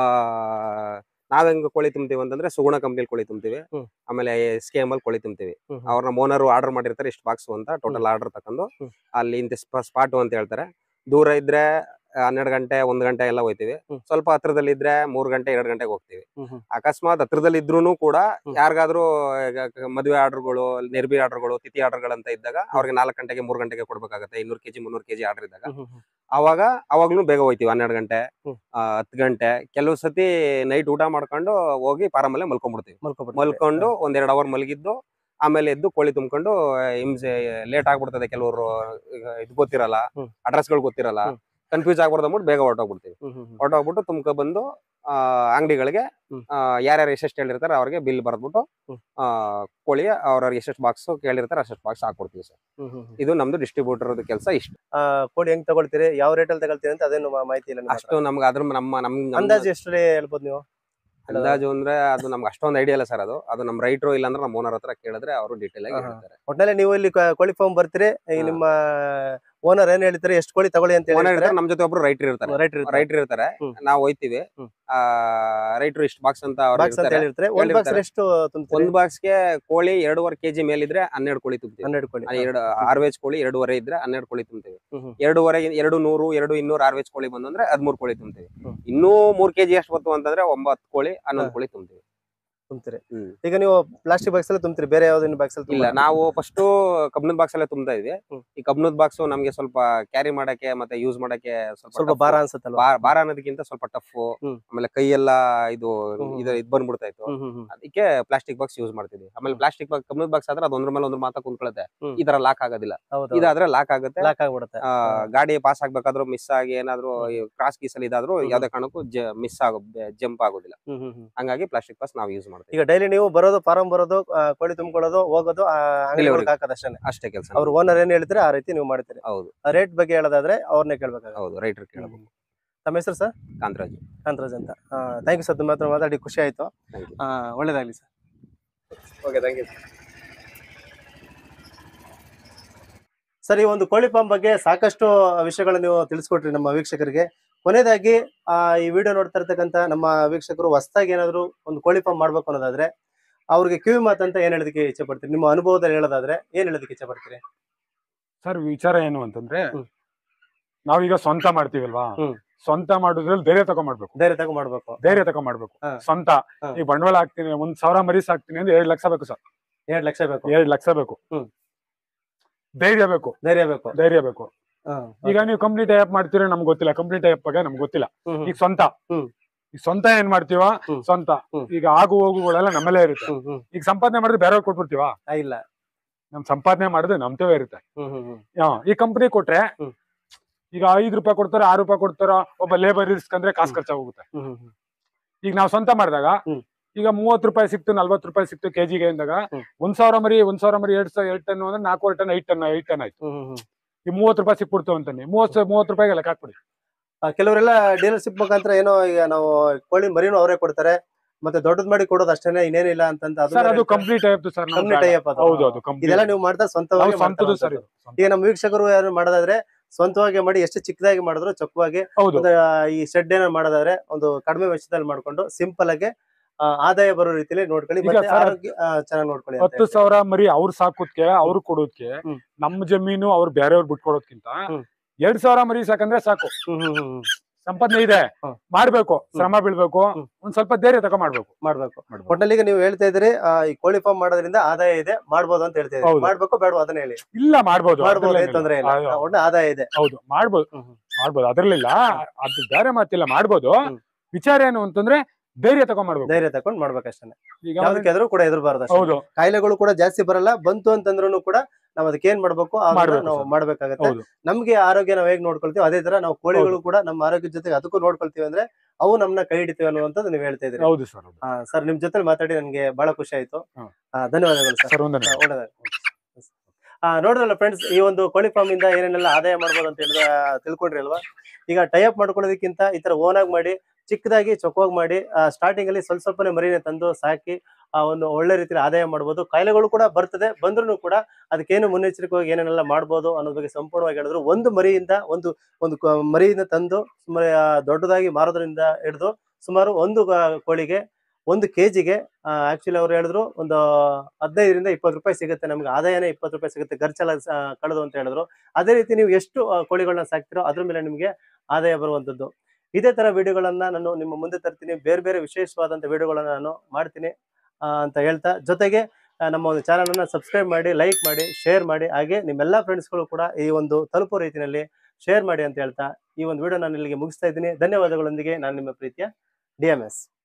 ನಾವ್ ಹೆಂಗ್ ಕೋಳಿ ತುಂಬ್ತೀವಿ ಅಂತಂದ್ರೆ ಸುಗುಣ ಕಂಪ್ನಿಲಿ ಕೋಳಿ ತುಂಬ್ತೀವಿ ಹ್ಮ್. ಆಮೇಲೆ ಸ್ಕೇಮ್ ಅಲ್ಲಿ ಕೋಳಿ ತುಂಬ್ತೀವಿ ಹ್ಮ್ ಹ್ಮ್. ಅವ್ರನ್ನ ಓನರ್ ಆರ್ಡರ್ ಮಾಡಿರ್ತಾರೆ ಇಷ್ಟು ಬಾಕ್ಸ್ ಅಂತ ಟೋಟಲ್ ಆರ್ಡರ್ ತಕೊಂಡು ಹ್ಮ್. ಅಲ್ಲಿ ಇಂತ ಸ್ಪಾಟ್ ಅಂತ ಹೇಳ್ತಾರೆ ದೂರ ಇದ್ರೆ ಹನ್ನೆರಡು ಗಂಟೆ ಒಂದ್ ಗಂಟೆ ಎಲ್ಲ ಹೋಯ್ತಿವಿ ಹ್ಮ್. ಸ್ವಲ್ಪ ಹತ್ರದಲ್ಲಿ ಇದ್ರೆ ಮೂರ್ ಗಂಟೆ ಎರಡ್ ಗಂಟೆಗೆ ಹೋಗ್ತೀವಿ ಹ್ಮ್ ಹ್ಮ್. ಅಕಸ್ಮಾತ್ ಹತ್ರದಲ್ಲಿ ಇದ್ರೂನು ಕೂಡ ಹ್ಮ್. ಯಾರಿಗಾದ್ರೂ ಈಗ ಕ- ಮದುವೆ ಆರ್ಡರ್ಗಳು ನೆರ್ಬಿ ಆರ್ಡರ್ಗಳು ತಿಥಿ ಆರ್ಡರ್ಗಳಂತ ಇದ್ದಾಗ ಅವ್ರಿಗೆ ನಾಲ್ಕು ಗಂಟೆಗೆ ಮೂರ್ ಗಂಟೆಗೆ ಕೊಡ್ಬೇಕಾಗತ್ತೆ ಇನ್ನೂರು ಕೆಜಿ ಮುನ್ನೂರು ಕೆಜಿ ಆರ್ಡರ್ ಇದ್ದಾಗ ಹ್ಮ್ ಹ್ಮ್ ಹ್ಮ್. ಅವಾಗ ಅವಾಗ್ಲೂ ಬೇಗ ಹೋಯ್ತಿವಿ ಹನ್ನೆರಡು ಗಂಟೆ ಹ್ಮ್. ಆ, ಹತ್ತು ಗಂಟೆ ಕೆಲವು ಸತಿ ನೈಟ್ ಊಟ ಮಾಡ್ಕೊಂಡು ಹೋಗಿ ಫಾರಮಲ್ಲೇ ಮಲ್ಕೊಂಡ್ಬಿಡ್ತೀವಿ ಮಲ್ಕೊಬಿಡ್ತಾರೆ. ಮಲ್ಕೊಂಡು ಒಂದೆರಡು ಅವರ್ ಮಲಗಿದ್ದು ಆಮೇಲೆ ಎದ್ದು ಕೋಳಿ ತುಂಬ್ಕೊಂಡು ಹಿಂಸೆ ಲೇಟ್ ಆಗ್ಬಿಡ್ತದೆ ಕೆಲವರು ಇದು ಗೊತ್ತಿರಲ್ಲ ಹ್ಮ್. ಅಡ್ರೆಸ್ಗಳು ಗೊತ್ತಿರಲ್ಲ ಹ್ಮ್. ಕನ್ಫ್ಯೂಸ್ ಆಗ್ಬಾರ್ದು ಅಂದ್ಬಿಟ್ಟು ಬೇಗ ಹೊರಟೋಗ್ಬಿಡ್ತೀವಿ ಹ್ಮ್ ಹ್ಮ್ ಹ್ಮ್. ಹೊರಟೋಗ್ಬಿಟ್ಟು ತುಂಬ್ಕೊ ಬಂದು ಆ, ಅಂಗಡಿಗಳಿಗೆ ಹ್ಮ್. ಆ, ಯಾರ್ಯಾರು ಎಷ್ಟೆಷ್ಟು ಹೇಳಿರ್ತಾರೆ ಅವ್ರಿಗೆ ಬಿಲ್ ಬರ್ದ್ಬಿಟ್ಟು ಹ್ಮ್. ಆ, ಕೋಳಿ ಅವ್ರವ್ರಿಗೆ ಎಷ್ಟೆಷ್ಟು ಬಾಕ್ಸ್ ಕೇಳಿರ್ತಾರೆ ಅಷ್ಟೆಷ್ಟು ಬಾಕ್ಸ್ ಹಾಕೊಡ್ತೀವಿ ಸರ್ ಹ್ಮ್ ಹ್ಮ್ ಹ್ಮ್. ಇದು ನಮ್ದು ಡಿಸ್ಟ್ರಿಬ್ಯೂಟರ್ ಕೆಲಸ ಇಷ್ಟು ಆ, ಕೋಳಿ ಹೆಂಗ್ ತಗೊಳ್ತೀರಿ ಯಾವ ರೇಟ್ ಅಲ್ಲಿ ತಗೊಳ್ತೀರಿ ಅಂತ ಅದೇನು ಮಾ- ಮಾಹಿತಿ ಇಲ್ಲ ನಿಮ್ಮ ಹತ್ರ. ಅಷ್ಟು ನಮ್ಗೆ ಅದ್ರ ನಮ್ಮ ನಮ್ ನಮ್- ಅಂದಾಜು ಎಷ್ಟರಲ್ಲಿ ಹೇಳ್ಬೋದು ನೀವು ಅಂದಾಜು ಅಂದ್ರೆ ಅದು ನಮ್ಗೆ ಅಷ್ಟೊಂದು ಐಡಿಯಾ ಇಲ್ಲ ಸರ್ ಅದು ಅದು ನಮ್ಮ ರೈಟ್ರು ಇಲ್ಲಾಂದ್ರೆ ನಮ್ಮ ಓನರ್ ಹತ್ರ ಕೇಳಿದ್ರೆ ಅವರು ಡೀಟೇಲ್ ಆಗಿ ಆಹಾ. ಹೇಳ್ತಾರೆ ಒಟ್ನಲ್ಲಿ ನೀವು ಇಲ್ಲಿ ಕ- ಕೋಳಿ ಫಾರ್ಮ್ ಬರ್ತೀರಿ ಈ ಹಾ. ನಿಮ್ಮ ಓನರ್ ಏನ್ ಹೇಳ್ತಾರೆ ಎಷ್ಟು ಕೋಳಿ ತಗೊಳ್ಳಿ ಅಂತ ಓನರ್ ಹೇಳ್ತಾರೆ ಇರ್ತಾರೆ ನಮ್ ಜೊತೆ ಒಬ್ರು ರೈಟರ್ ಇರ್ತಾರೆ ರೈಟ್ ರೈಟರ್ ಇರ್ತಾರೆ ಹ್ಮ್. ನಾವು ಹೋಯ್ತಿವಿ ಹ್ಮ್. ಆ ರೈಟ್ರು ಇಷ್ಟು ಬಾಕ್ಸ್ ಅಂತ ಅವ್ರು ಬಾಕ್ಸ್ ಅಂತ ಇರ್ತಾರೆ. ಹೇಳಿರ್ತಾರೆ ಒಂದ್ ಬಾಕ್ಸ್ ಹೇಳಿರ್ತಾರೆ. ಎಷ್ಟು ತುಂಬ್ತೀರಿ ಒಂದ್ ಬಾಕ್ಸ್ಗೆ ಕೋಳಿ ಎರಡೂವರೆ ಕೆಜಿ ಮೇಲಿದ್ರೆ ಹನ್ನೆರಡು ಕೋಳಿ ತುಂಬ್ತೀವಿ ಹನ್ನೆರಡು ಕೋಳಿ ಆ, ಎರಡು ಆರ್ವೇಜ್ ಕೋಳಿ ಎರಡೂವರೆ ಇದ್ರೆ ಹನ್ನೆರಡು ಕೋಳಿ ತುಂಬ್ತೀವಿ ಹ್ಮ್ ಹ್ಮ್. ಎರಡೂವರೆ ಎರಡು ನೂರು ಎರಡು ಇನ್ನೂರು ಆರ್ವೇಜ್ ಕೋಳಿ ಬಂದು ಅಂದ್ರೆ ಹದ್ಮೂರು ಕೋಳಿ ತುಂಬ್ತೀವಿ ಹ್ಮ್. ಇನ್ನೂ ಮೂರ್ ಕೆಜಿ ಎಷ್ಟು ಬಂತು ಅಂತಂದ್ರೆ ಒಂಬತ್ತು ಕೋಳಿ ಹನ್ನೊಂದು ಹಾ. ಕೋಳಿ ತುಂಬ್ತೀವಿ ತುಂಬ್ತೀರಿ ಹ್ಮ್. ಈಗ ನೀವು ಪ್ಲಾಸ್ಟಿಕ್ ಬಾಕ್ಸ್ ಅಲ್ಲಿ ತುಂಬ್ತೀರಿ ಬೇರೆ ಯಾವ್ದನ್ನ ಬಾಕ್ಸ್ ಅಲ್ಲಿ ಇಲ್ಲ ತುಂಬಲ್ಲ? ನಾವು ಫಸ್ಟ್ ಕಬ್ಬಿಣದ ಬಾಕ್ಸ್ ಅಲ್ಲೇ ತುಂಬ್ತಾ ಇದ್ವಿ ಹ್ಮ್. ಈ ಕಬ್ಬಿಣದ ಬಾಕ್ಸ್ ನಮ್ಗೆ ಸ್ವಲ್ಪ ಕ್ಯಾರಿ ಮಾಡಕ್ಕೆ ಮತ್ತೆ ಯೂಸ್ ಮಾಡಕ್ಕೆ ಸ್ವಲ್ಪ ಸ್ವಲ್ಪ tough. ಭಾರ ಅನ್ಸುತ್ತಲ್ವಾ ಬಾ- ಭಾರ ಅನ್ನೋದಕ್ಕಿಂತ ಸ್ವಲ್ಪ ಟಫ್ ಹ್ಮ್. ಆಮೇಲೆ ಕೈ ಎಲ್ಲ ಇದು ಹ್ಮ್. ಇದು ಇದ್ ಬಂದ್ಬಿಡ್ತಾ ಇತ್ತು ಹ್ಮ್ ಹ್ಮ್ ಹ್ಮ್. ಅದಕ್ಕೆ ಪ್ಲಾಸ್ಟಿಕ್ ಬಾಕ್ಸ್ ಯೂಸ್ ಮಾಡ್ತಿದ್ವಿ ಆಮೇಲೆ ಪ್ಲಾಸ್ಟಿಕ್ ಬಾಕ್ಸ್ ಕಬ್ಬಿಣದ ಬಾಕ್ಸ್ ಆದ್ರೆ ಅದು ಒಂದ್ರ ಮೇಲೆ ಒಂದ್ರ ಮಾತಾ ಕುಂತ್ಕೊಳ್ಳುತ್ತೆ ಹ್ಮ್. ಈ ತರ ಲಾಕ್ ಆಗೋದಿಲ್ಲ ಹೌದು ಇದಾದ್ರೆ ಲಾಕ್ ಆಗುತ್ತೆ ಲಾಕ್ ಆಗ್ಬಿಡುತ್ತೆ ಆ, ಗಾಡಿ ಪಾಸ್ ಆಗ್ಬೇಕಾದ್ರೂ ಮಿಸ್ ಆಗಿ ಏನಾದ್ರು ಕ್ರಾಸ್ ಗೀಸ್ ಅಲ್ಲಿ ಇದಾದ್ರೂ ಹ್ಮ್. ಯಾವ್ದೇ ಕಾರಣಕ್ಕೂ ಮಿಸ್ ಆಗೋ ಜಂಪ್ ಆಗೋದಿಲ್ಲ ಹ್ಮ್ ಹ್ಮ್ ಹ್ಮ್. ಹಂಗಾಗಿ ಪ್ಲಾಸ್ಟಿಕ್ ಬಾಕ್ಸ್ ನಾವು ಯೂಸ್ ಮಾಡ್ತೀವಿ ಈಗ ಡೈಲಿ ನೀವು ಬರೋದು ಫಾರಂ ಬರೋದು ಆ, ಕೋಳಿ ತುಂಬಿಕೊಳ್ಳೋದು ಹೋಗೋದು ಅಂಗಡಿಗಳಿಗೆ ಹಾಕೋದು ಅಷ್ಟೇ ಅಷ್ಟೇ ಕೆಲಸ ಅವ್ರ ಓನರ್ ಏನ್ ಹೇಳ್ತಾರೆ ಆ ರೀತಿ ನೀವು ಮಾಡ್ತೀರಿ ಹೌದು ರೇಟ್ ಬಗ್ಗೆ ಹೇಳೋದಾದ್ರೆ ಅವ್ರನ್ನೇ ಕೇಳ್ಬೇಕಾಗುತ್ತೆ ಹೌದು ರೈಟರ್ ಕೇಳಬೇಕು ತಮ್ಮ ಹೆಸರು ಸರ್ ಕಾಂತರಾಜು ಕಾಂತರಾಜ್ ಅಂತ ಥ್ಯಾಂಕ್ ಯು ಸರ್ ನಿಮ್ಮ ಹತ್ರ ಮಾತಾಡಿ ಖುಷಿ ಆಯ್ತು Thank you. ಆ, ಒಳ್ಳೇದಾಗ್ಲಿ ಸರ್ ಓಕೆ ಥ್ಯಾಂಕ್ ಯು ಸರ್ ಈ ಒಂದು ಕೋಳಿ ಫಾರ್ಮ್ ಬಗ್ಗೆ ಸಾಕಷ್ಟು ವಿಷಯಗಳನ್ನ ನೀವು ತಿಳಿಸ್ಕೊಟ್ರಿ ನಮ್ಮ ವೀಕ್ಷಕರಿಗೆ ಕೊನೆಯದಾಗಿ ಆ ಈ ವಿಡಿಯೋ ನೋಡ್ತಾ ಇರ್ತಕ್ಕಂಥ ನಮ್ಮ ವೀಕ್ಷಕರು ಹೊಸದಾಗಿ ಏನಾದ್ರು ಒಂದು ಕೋಳಿ ಫಾರ್ಮ್ ಮಾಡ್ಬೇಕು ಅನ್ನೋದಾದ್ರೆ ಅವ್ರಿಗೆ ಕಿವಿ ಮಾತಂತ ಏನ್ ಹೇಳೋದಕ್ಕೆ ಇಚ್ಛೆ ಪಡ್ತೀರಿ ನಿಮ್ಮ ಅನುಭವದಲ್ಲಿ ಹೇಳೋದಾದ್ರೆ ಏನ್ ಹೇಳೋದಕ್ಕೆ ಇಚ್ಛೆ ಪಡ್ತೀರಿ ಸರ್ ವಿಚಾರ ಏನು ಅಂತಂದ್ರೆ ಹ್ಮ್. ನಾವೀಗ ಸ್ವಂತ ಮಾಡ್ತೀವಲ್ವಾ ಹ್ಮ್. ಸ್ವಂತ ಮಾಡೋದ್ರಲ್ಲಿ ಧೈರ್ಯ ತಗೊಂಡ್ ಮಾಡ್ಬೇಕು ಧೈರ್ಯ ತಗೋ ಮಾಡ್ಬೇಕು ಧೈರ್ಯ ತಗೊಂಡ್ ಮಾಡ್ಬೇಕು ಹಾ. ಸ್ವಂತ ಹಾ. ಈಗ ಬಂಡವಾಳ ಹಾಕ್ತೀನಿ ಒಂದ್ ಸಾವಿರ ಮರಿ ಸಾಕ್ತೀನಿ ಅಂದ್ರೆ ಎರಡ್ ಲಕ್ಷ ಬೇಕು ಸರ್ ಎರಡ್ ಲಕ್ಷ ಬೇಕು ಎರಡ್ ಲಕ್ಷ ಬೇಕು ಹ್ಮ್. ಧೈರ್ಯ ಬೇಕು ಧೈರ್ಯ ಬೇಕು ಧೈರ್ಯ ಬೇಕು ಹಾ. ಈಗ ನೀವು ಕಂಪ್ಲೀಟ್ ಟೈಪ್ ಮಾಡ್ತೀರಾ ನಮ್ಗೆ ಗೊತ್ತಿಲ್ಲ ಕಂಪ್ಲೀಟ್ ಟೈಪ್ ಬಗ್ಗೆ ನಮ್ಗೆ ಗೊತ್ತಿಲ್ಲ ಹ್ಮ್, ಹ್ಮ್, ಈಗ ಸ್ವಂತ ಹ್ಮ್. ಈಗ ಸ್ವಂತ ಏನ್ ಮಾಡ್ತೀವ ಹ್ಮ್. ಸ್ವಂತ ಹ್ಮ್. ಈಗ ಆಗು ಹೋಗುಗಳೆಲ್ಲ ನಮ್ಮಲ್ಲೇ ಇರುತ್ತೆ ಹ್ಮ್, ಹ್ಮ್. ಈಗ ಸಂಪಾದನೆ ಮಾಡಿದ್ರೆ ಬೇರೆಯವ್ರಿಗೆ ಕೊಟ್ಬಿಡ್ತೀವ ಆ, ಇಲ್ಲ ನಮ್ ಸಂಪಾದನೆ ಮಾಡಿದ್ರೆ ನಮ್ತವೇ ಇರುತ್ತೆ ಹ್ಮ್ ಹ್ಮ್ ಹ್ಮ್ ಹಾ, ಈ ಕಂಪನಿ ಕೊಟ್ರೆ ಹ್ಮ್. ಈಗ ಐದ್ ರೂಪಾಯಿ ಕೊಡ್ತಾರೆ ಆರು ರೂಪಾಯಿ ಕೊಡ್ತಾರ ಒಬ್ಬ ಲೇಬರ್ ಇರ್ಸ್ಕಂದ್ರೆ ಕಾಸು ಖರ್ಚಾಗೋಗುತ್ತೆ ಹ್ಮ್ ಹ್ಮ್ ಹ್ಮ್ ಈಗ ನಾವು ಸ್ವಂತ ಮಾಡಿದಾಗ ಹ್ಮ್. ಈಗ ಮೂವತ್ ರೂಪಾಯಿ ಸಿಕ್ತು ನಲ್ವತ್ ರೂಪಾಯಿ ಸಿಕ್ತು ಕೆಜಿಗೆ ಅಂದಾಗ ಹ್ಮ್. ಒಂದ್ ಸಾವಿರ ಮರಿ ಒಂದ್ ಸಾವಿರ ಮರಿ ಎರಡ್ ಸಾವಿರ ಎರಡ್ ಟನ್ ಅಂದ್ರೆ ನಾಲ್ಕೂವರೆ ಟನ್ ಐದ್ ಟನ್ ಐದ್ ಟನ್ ಆಯ್ತು ಹ್ಮ್ ಹ್ಮ್ ಹ್ಮ್ ಈ ಮೂವತ್ ರೂಪಾಯಿ ಸಿಕ್ಬಿಡ್ತು ಅಂತಾನೆ ಮೂವತ್ ಮೂವತ್ ರೂಪಾಯಿಗೆ ಲೆಕ್ಕ ಹಾಕ್ಬಿಡಿ ಆ, ಕೆಲವರೆಲ್ಲ ಡೀಲರ್ಶಿಪ್ ಮುಖಾಂತರ ಏನೋ ಈಗ ನಾವು ಕೋಳಿ ಮರಿನೂ ಅವರೇ ಕೊಡ್ತಾರೆ ಮತ್ತೆ ದೊಡ್ಡದ್ ಮಾಡಿ ಕೊಡೋದು ಅಷ್ಟೇನೆ ಇನ್ನೇನಿಲ್ಲ ಅಂತಂತ ಅದು ಸರ್ ಬೇರೆ ಅದು ಇರುತ್ತೆ. ಕಂಪ್ಲೀಟ್ ಆಯ್ತು ಸರ್ Complete ಆಯ್ತು ಅದು. ಹೌದು ಅದು complete. ಇದೆಲ್ಲ ನೀವು ಮಾಡ್ತಾ ಸ್ವಂತವಾಗಿ ನಾವು ಸ್ವಂತದ್ದು ಮಾಡ್ತಾ ಸರ್ ಇರೋದು. ಇದು. ಈಗ ನಮ್ಮ ವೀಕ್ಷಕರು ಯಾರು ಮಾಡೋದಾದ್ರೆ ಸ್ವಂತವಾಗಿ ಮಾಡಿ ಎಷ್ಟು ಚಿಕ್ಕದಾಗಿ ಮಾಡಿದ್ರು ಚೊಕ್ಕವಾಗಿ ಹೌದು ಒಂದು ಆ, ಈ ಶೆಡ್ ಏನೋ ಮಾಡೋದಾದ್ರೆ ಒಂದು ಕಡಿಮೆ ವೆಚ್ಚದಲ್ಲಿ ಮಾಡ್ಕೊಂಡು ಸಿಂಪಲ್ ಆಗಿ ಆ, ಆದಾಯ ಬರೋ ರೀತಿಲಿ ನೋಡ್ಕೊಳ್ಳಿ ಈಗ ಮತ್ತೆ ಸರ್, ಆರೋಗ್ಯ ಚೆನ್ನಾಗಿ ನೋಡ್ಕೊಳ್ಳಿ ಅಂತ ಹತ್ತು ಹೇಳ್ತೀನಿ. ಸಾವಿರ ಮರಿ ಅವ್ರು ಸಾಕೋದ್ಕೆ ಅವ್ರು ಕೊಡೋದ್ಕೆ ಹ್ಮ್. ನಮ್ಮ ಜಮೀನು ಅವ್ರು ಬೇರೆಯವ್ರು ಬಿಟ್ಕೊಡೋದ್ಕಿಂತ ಹ್ಮ್. ಎರಡ್ ಸಾವಿರ ಮರಿ ಸಾಕಂದ್ರೆ ಸಾಕು ಹ್ಮ್ ಹ್ಮ್ ಹ್ಮ್ ಹ್ಮ್. ಸಂಪಾದನೆ ಇದೆ ಹ್ಮ್. ಮಾಡ್ಬೇಕು ಶ್ರಮ ಬೀಳ್ಬೇಕು ಹ್ಮ್. ಒಂದ್ ಸ್ವಲ್ಪ ಧೈರ್ಯ ತಗೋ ಮಾಡ್ಬೇಕು ಮಾಡ್ಬೇಕು ಮಾಡ್ಬೇಕು. ಒಟ್ಟಲ್ಲಿ ಈಗ ನೀವು ಹೇಳ್ತಾ ಇದ್ರಿ ಆ, ಈ ಕೋಳಿ ಫಾರ್ಮ್ ಮಾಡೋದ್ರಿಂದ ಆದಾಯ ಇದೆ ಮಾಡ್ಬೋದು ಅಂತ ಹೇಳ್ತಾ ಇದ್ರಿ ಹೌದು. ಮಾಡ್ಬೇಕು ಬೇಡ ಅದನ್ನ ಹೇಳಿ ಇಲ್ಲ ಮಾಡ್ಬೋದು ಮಾಡ್ಬೋದು ಅದ್ರಲ್ಲೇನಿಲ್ಲ. ಏನ್ ತೊಂದ್ರೆ ಇಲ್ಲ ಹೌದು. ಒಳ್ಳೆ ಆದಾಯ ಇದೆ ಹೌದು ಮಾಡ್ಬೋದು ಹ್ಮ್ ಹ್ಮ್. ಮಾಡ್ಬೋದು ಅದ್ರಲ್ಲಿಲ್ಲ ಅದು ಬೇರೆ ಮಾತಿಲ್ಲ ಮಾಡ್ಬೋದು ಹ್ಮ್. ವಿಚಾರ ಏನು ಅಂತಂದ್ರೆ ಧೈರ್ಯ ತಗೊಂಡ್ ಮಾಡ್ಬೇಕು ಧೈರ್ಯ ತಕೊಂಡ್ ಮಾಡ್ಬೇಕಷ್ಟೇ ಈಗ ಯಾವ್ದಕ್ಕೆ ಎದುರು ಕೂಡ ಎದುರಬಾರ್ದು ಅಷ್ಟೇ. ಹೌದು ಕಾಯಿಲೆಗಳು ಕೂಡ ಜಾಸ್ತಿ ಬರಲ್ಲ ಬಂತು ಅಂತಂದ್ರೂ ಕೂಡ ನಾವ್ ಅದಕ್ಕೆ ಏನ್ ಮಾಡ್ಬೇಕು ಆ ಮಾಡ್ಬೇಕು ನಾವು ಸರ್. ಮಾಡ್ಬೇಕಾಗತ್ತೆ ಹೌದು ನಮ್ಗೆ ಆರೋಗ್ಯ ನಾವ್ ಹೇಗ್ ನೋಡ್ಕೊಳ್ತೀವಿ ಅದೇ ತರ ನಾವು ಕೋಳಿಗಳು ಕೂಡ ನಮ್ಮ ಆರೋಗ್ಯದ ಜೊತೆಗೆ ಅದಕ್ಕೂ ನೋಡ್ಕೊಳ್ತೀವಿ ಅಂದ್ರೆ ಅವು ನಮ್ಮನ್ನ ಕೈ ಹಿಡಿತೀವಿ ಅನ್ನುವಂಥದ್ದು ನೀವು ಹೇಳ್ತಾ ಇದ್ರಿ ಹೌದು ಸರ್ ಹೌದು ಸರ್ ನಿಮ್ ಜೊತೆ ಮಾತಾಡಿ ನನ್ಗೆ ಬಹಳ ಖುಷಿ ಆಯ್ತು ಹಾ. ಆ, ಧನ್ಯವಾದಗಳು ಸರ್ ಸರ್ ಒಂದನೇ ಒಳ್ಳೆದಾಗ್ಲಿ ಆ, ನೋಡ್ರಲ್ಲ ಫ್ರೆಂಡ್ಸ್ ಈ ಒಂದು ಕೋಳಿ ಫಾರ್ಮ್ ಇಂದ ಏನೇನೆಲ್ಲ ಆದಾಯ ಮಾಡ್ಬೋದು ಅಂತ ಹೇಳಿದ ತಿಳ್ಕೊಂಡ್ರಿ ಅಲ್ವಾ ಈಗ ಟೈಅಪ್ ಮಾಡ್ಕೊಳ್ಳೋದಕ್ಕಿಂತ ಈ ತರ ಓನ್ ಆಗಿ ಮಾಡಿ ಚಿಕ್ಕದಾಗಿ ಚೊಕ್ಕವಾಗಿ ಮಾಡಿ ಸ್ಟಾರ್ಟಿಂಗ್ ಅಲ್ಲಿ ಸ್ವಲ್ಪ ಸ್ವಲ್ಪನೇ ಮರಿನೇ ತಂದು ಸಾಕಿ ಆ ಒಂದು ಒಳ್ಳೆ ರೀತಿಯಲ್ಲಿ ಆದಾಯ ಮಾಡ್ಬೋದು ಕಾಯಿಲೆಗಳು ಕೂಡ ಬರ್ತದೆ ಬಂದ್ರೂ ಕೂಡ ಅದಕ್ಕೇನು ಮುನ್ನೆಚ್ಚರಿಕೆಯಾಗಿ ಏನೇನೆಲ್ಲ ಮಾಡ್ಬೋದು ಅನ್ನೋದ್ರ ಬಗ್ಗೆ ಸಂಪೂರ್ಣವಾಗಿ ಹೇಳಿದ್ರು ಒಂದು ಮರಿಯಿಂದ ಒಂದು ಒಂದು ಕ- ಮರಿಯಿಂದ ತಂದು ಸುಮಾರು ಆ, ದೊಡ್ಡದಾಗಿ ಮಾರೋದ್ರಿಂದ ಹಿಡಿದು ಸುಮಾರು ಒಂದು ಗ- ಕೋಳಿಗೆ ಒಂದು ಕೆಜಿಗೆ ಆಕ್ಚುಲಿ ಅವ್ರು ಹೇಳಿದ್ರು ಒಂದು ಹದಿನೈದರಿಂದ ಇಪ್ಪತ್ತು ರೂಪಾಯಿ ಸಿಗುತ್ತೆ ನಮ್ಗೆ ಆದಾಯನೇ ಇಪ್ಪತ್ತು ರೂಪಾಯಿ ಸಿಗುತ್ತೆ ಖರ್ಚೆಲ್ಲ ಸ- ಕಳೆದು ಅಂತ ಹೇಳಿದ್ರು ಅದೇ ರೀತಿ ನೀವು ಎಷ್ಟು ಆ, ಕೋಳಿಗಳನ್ನ ಸಾಕ್ತಿರೋ ಅದ್ರ ಮೇಲೆ ನಿಮಗೆ ಆದಾಯ ಬರುವಂತದ್ದು ಇದೇ ತರ ವಿಡಿಯೋಗಳನ್ನ ನಾನು ನಿಮ್ಮ ಮುಂದೆ ತರ್ತೀನಿ ಬೇರೆ ಬೇರೆ ವಿಶೇಷವಾದಂತ ವಿಡಿಯೋಗಳನ್ನ ನಾನು ಮಾಡ್ತೀನಿ ಆ, ಅಂತ ಹೇಳ್ತಾ ಜೊತೆಗೆ ಆ, ನಮ್ಮ ಒಂದು ಚಾನಲ್ ಅನ್ನ ಸಬ್ಸ್ಕ್ರೈಬ್ ಮಾಡಿ ಲೈಕ್ ಮಾಡಿ ಶೇರ್ ಮಾಡಿ ಹಾಗೆ ನಿಮ್ಮೆಲ್ಲ ಫ್ರೆಂಡ್ಸ್ಗಳು ಕೂಡ ಈ ಒಂದು ತಲುಪೋ ರೀತಿಯಲ್ಲಿ ಶೇರ್ ಮಾಡಿ ಅಂತ ಹೇಳ್ತಾ ಈ ಒಂದು ವಿಡಿಯೋ ನಾನು ಇಲ್ಲಿಗೆ ಮುಗಿಸ್ತಾ ಇದ್ದೀನಿ ಧನ್ಯವಾದಗಳೊಂದಿಗೆ ನಾನು ನಿಮ್ಮ ಪ್ರೀತಿಯ ಡಿ ಎಂ ಎಸ್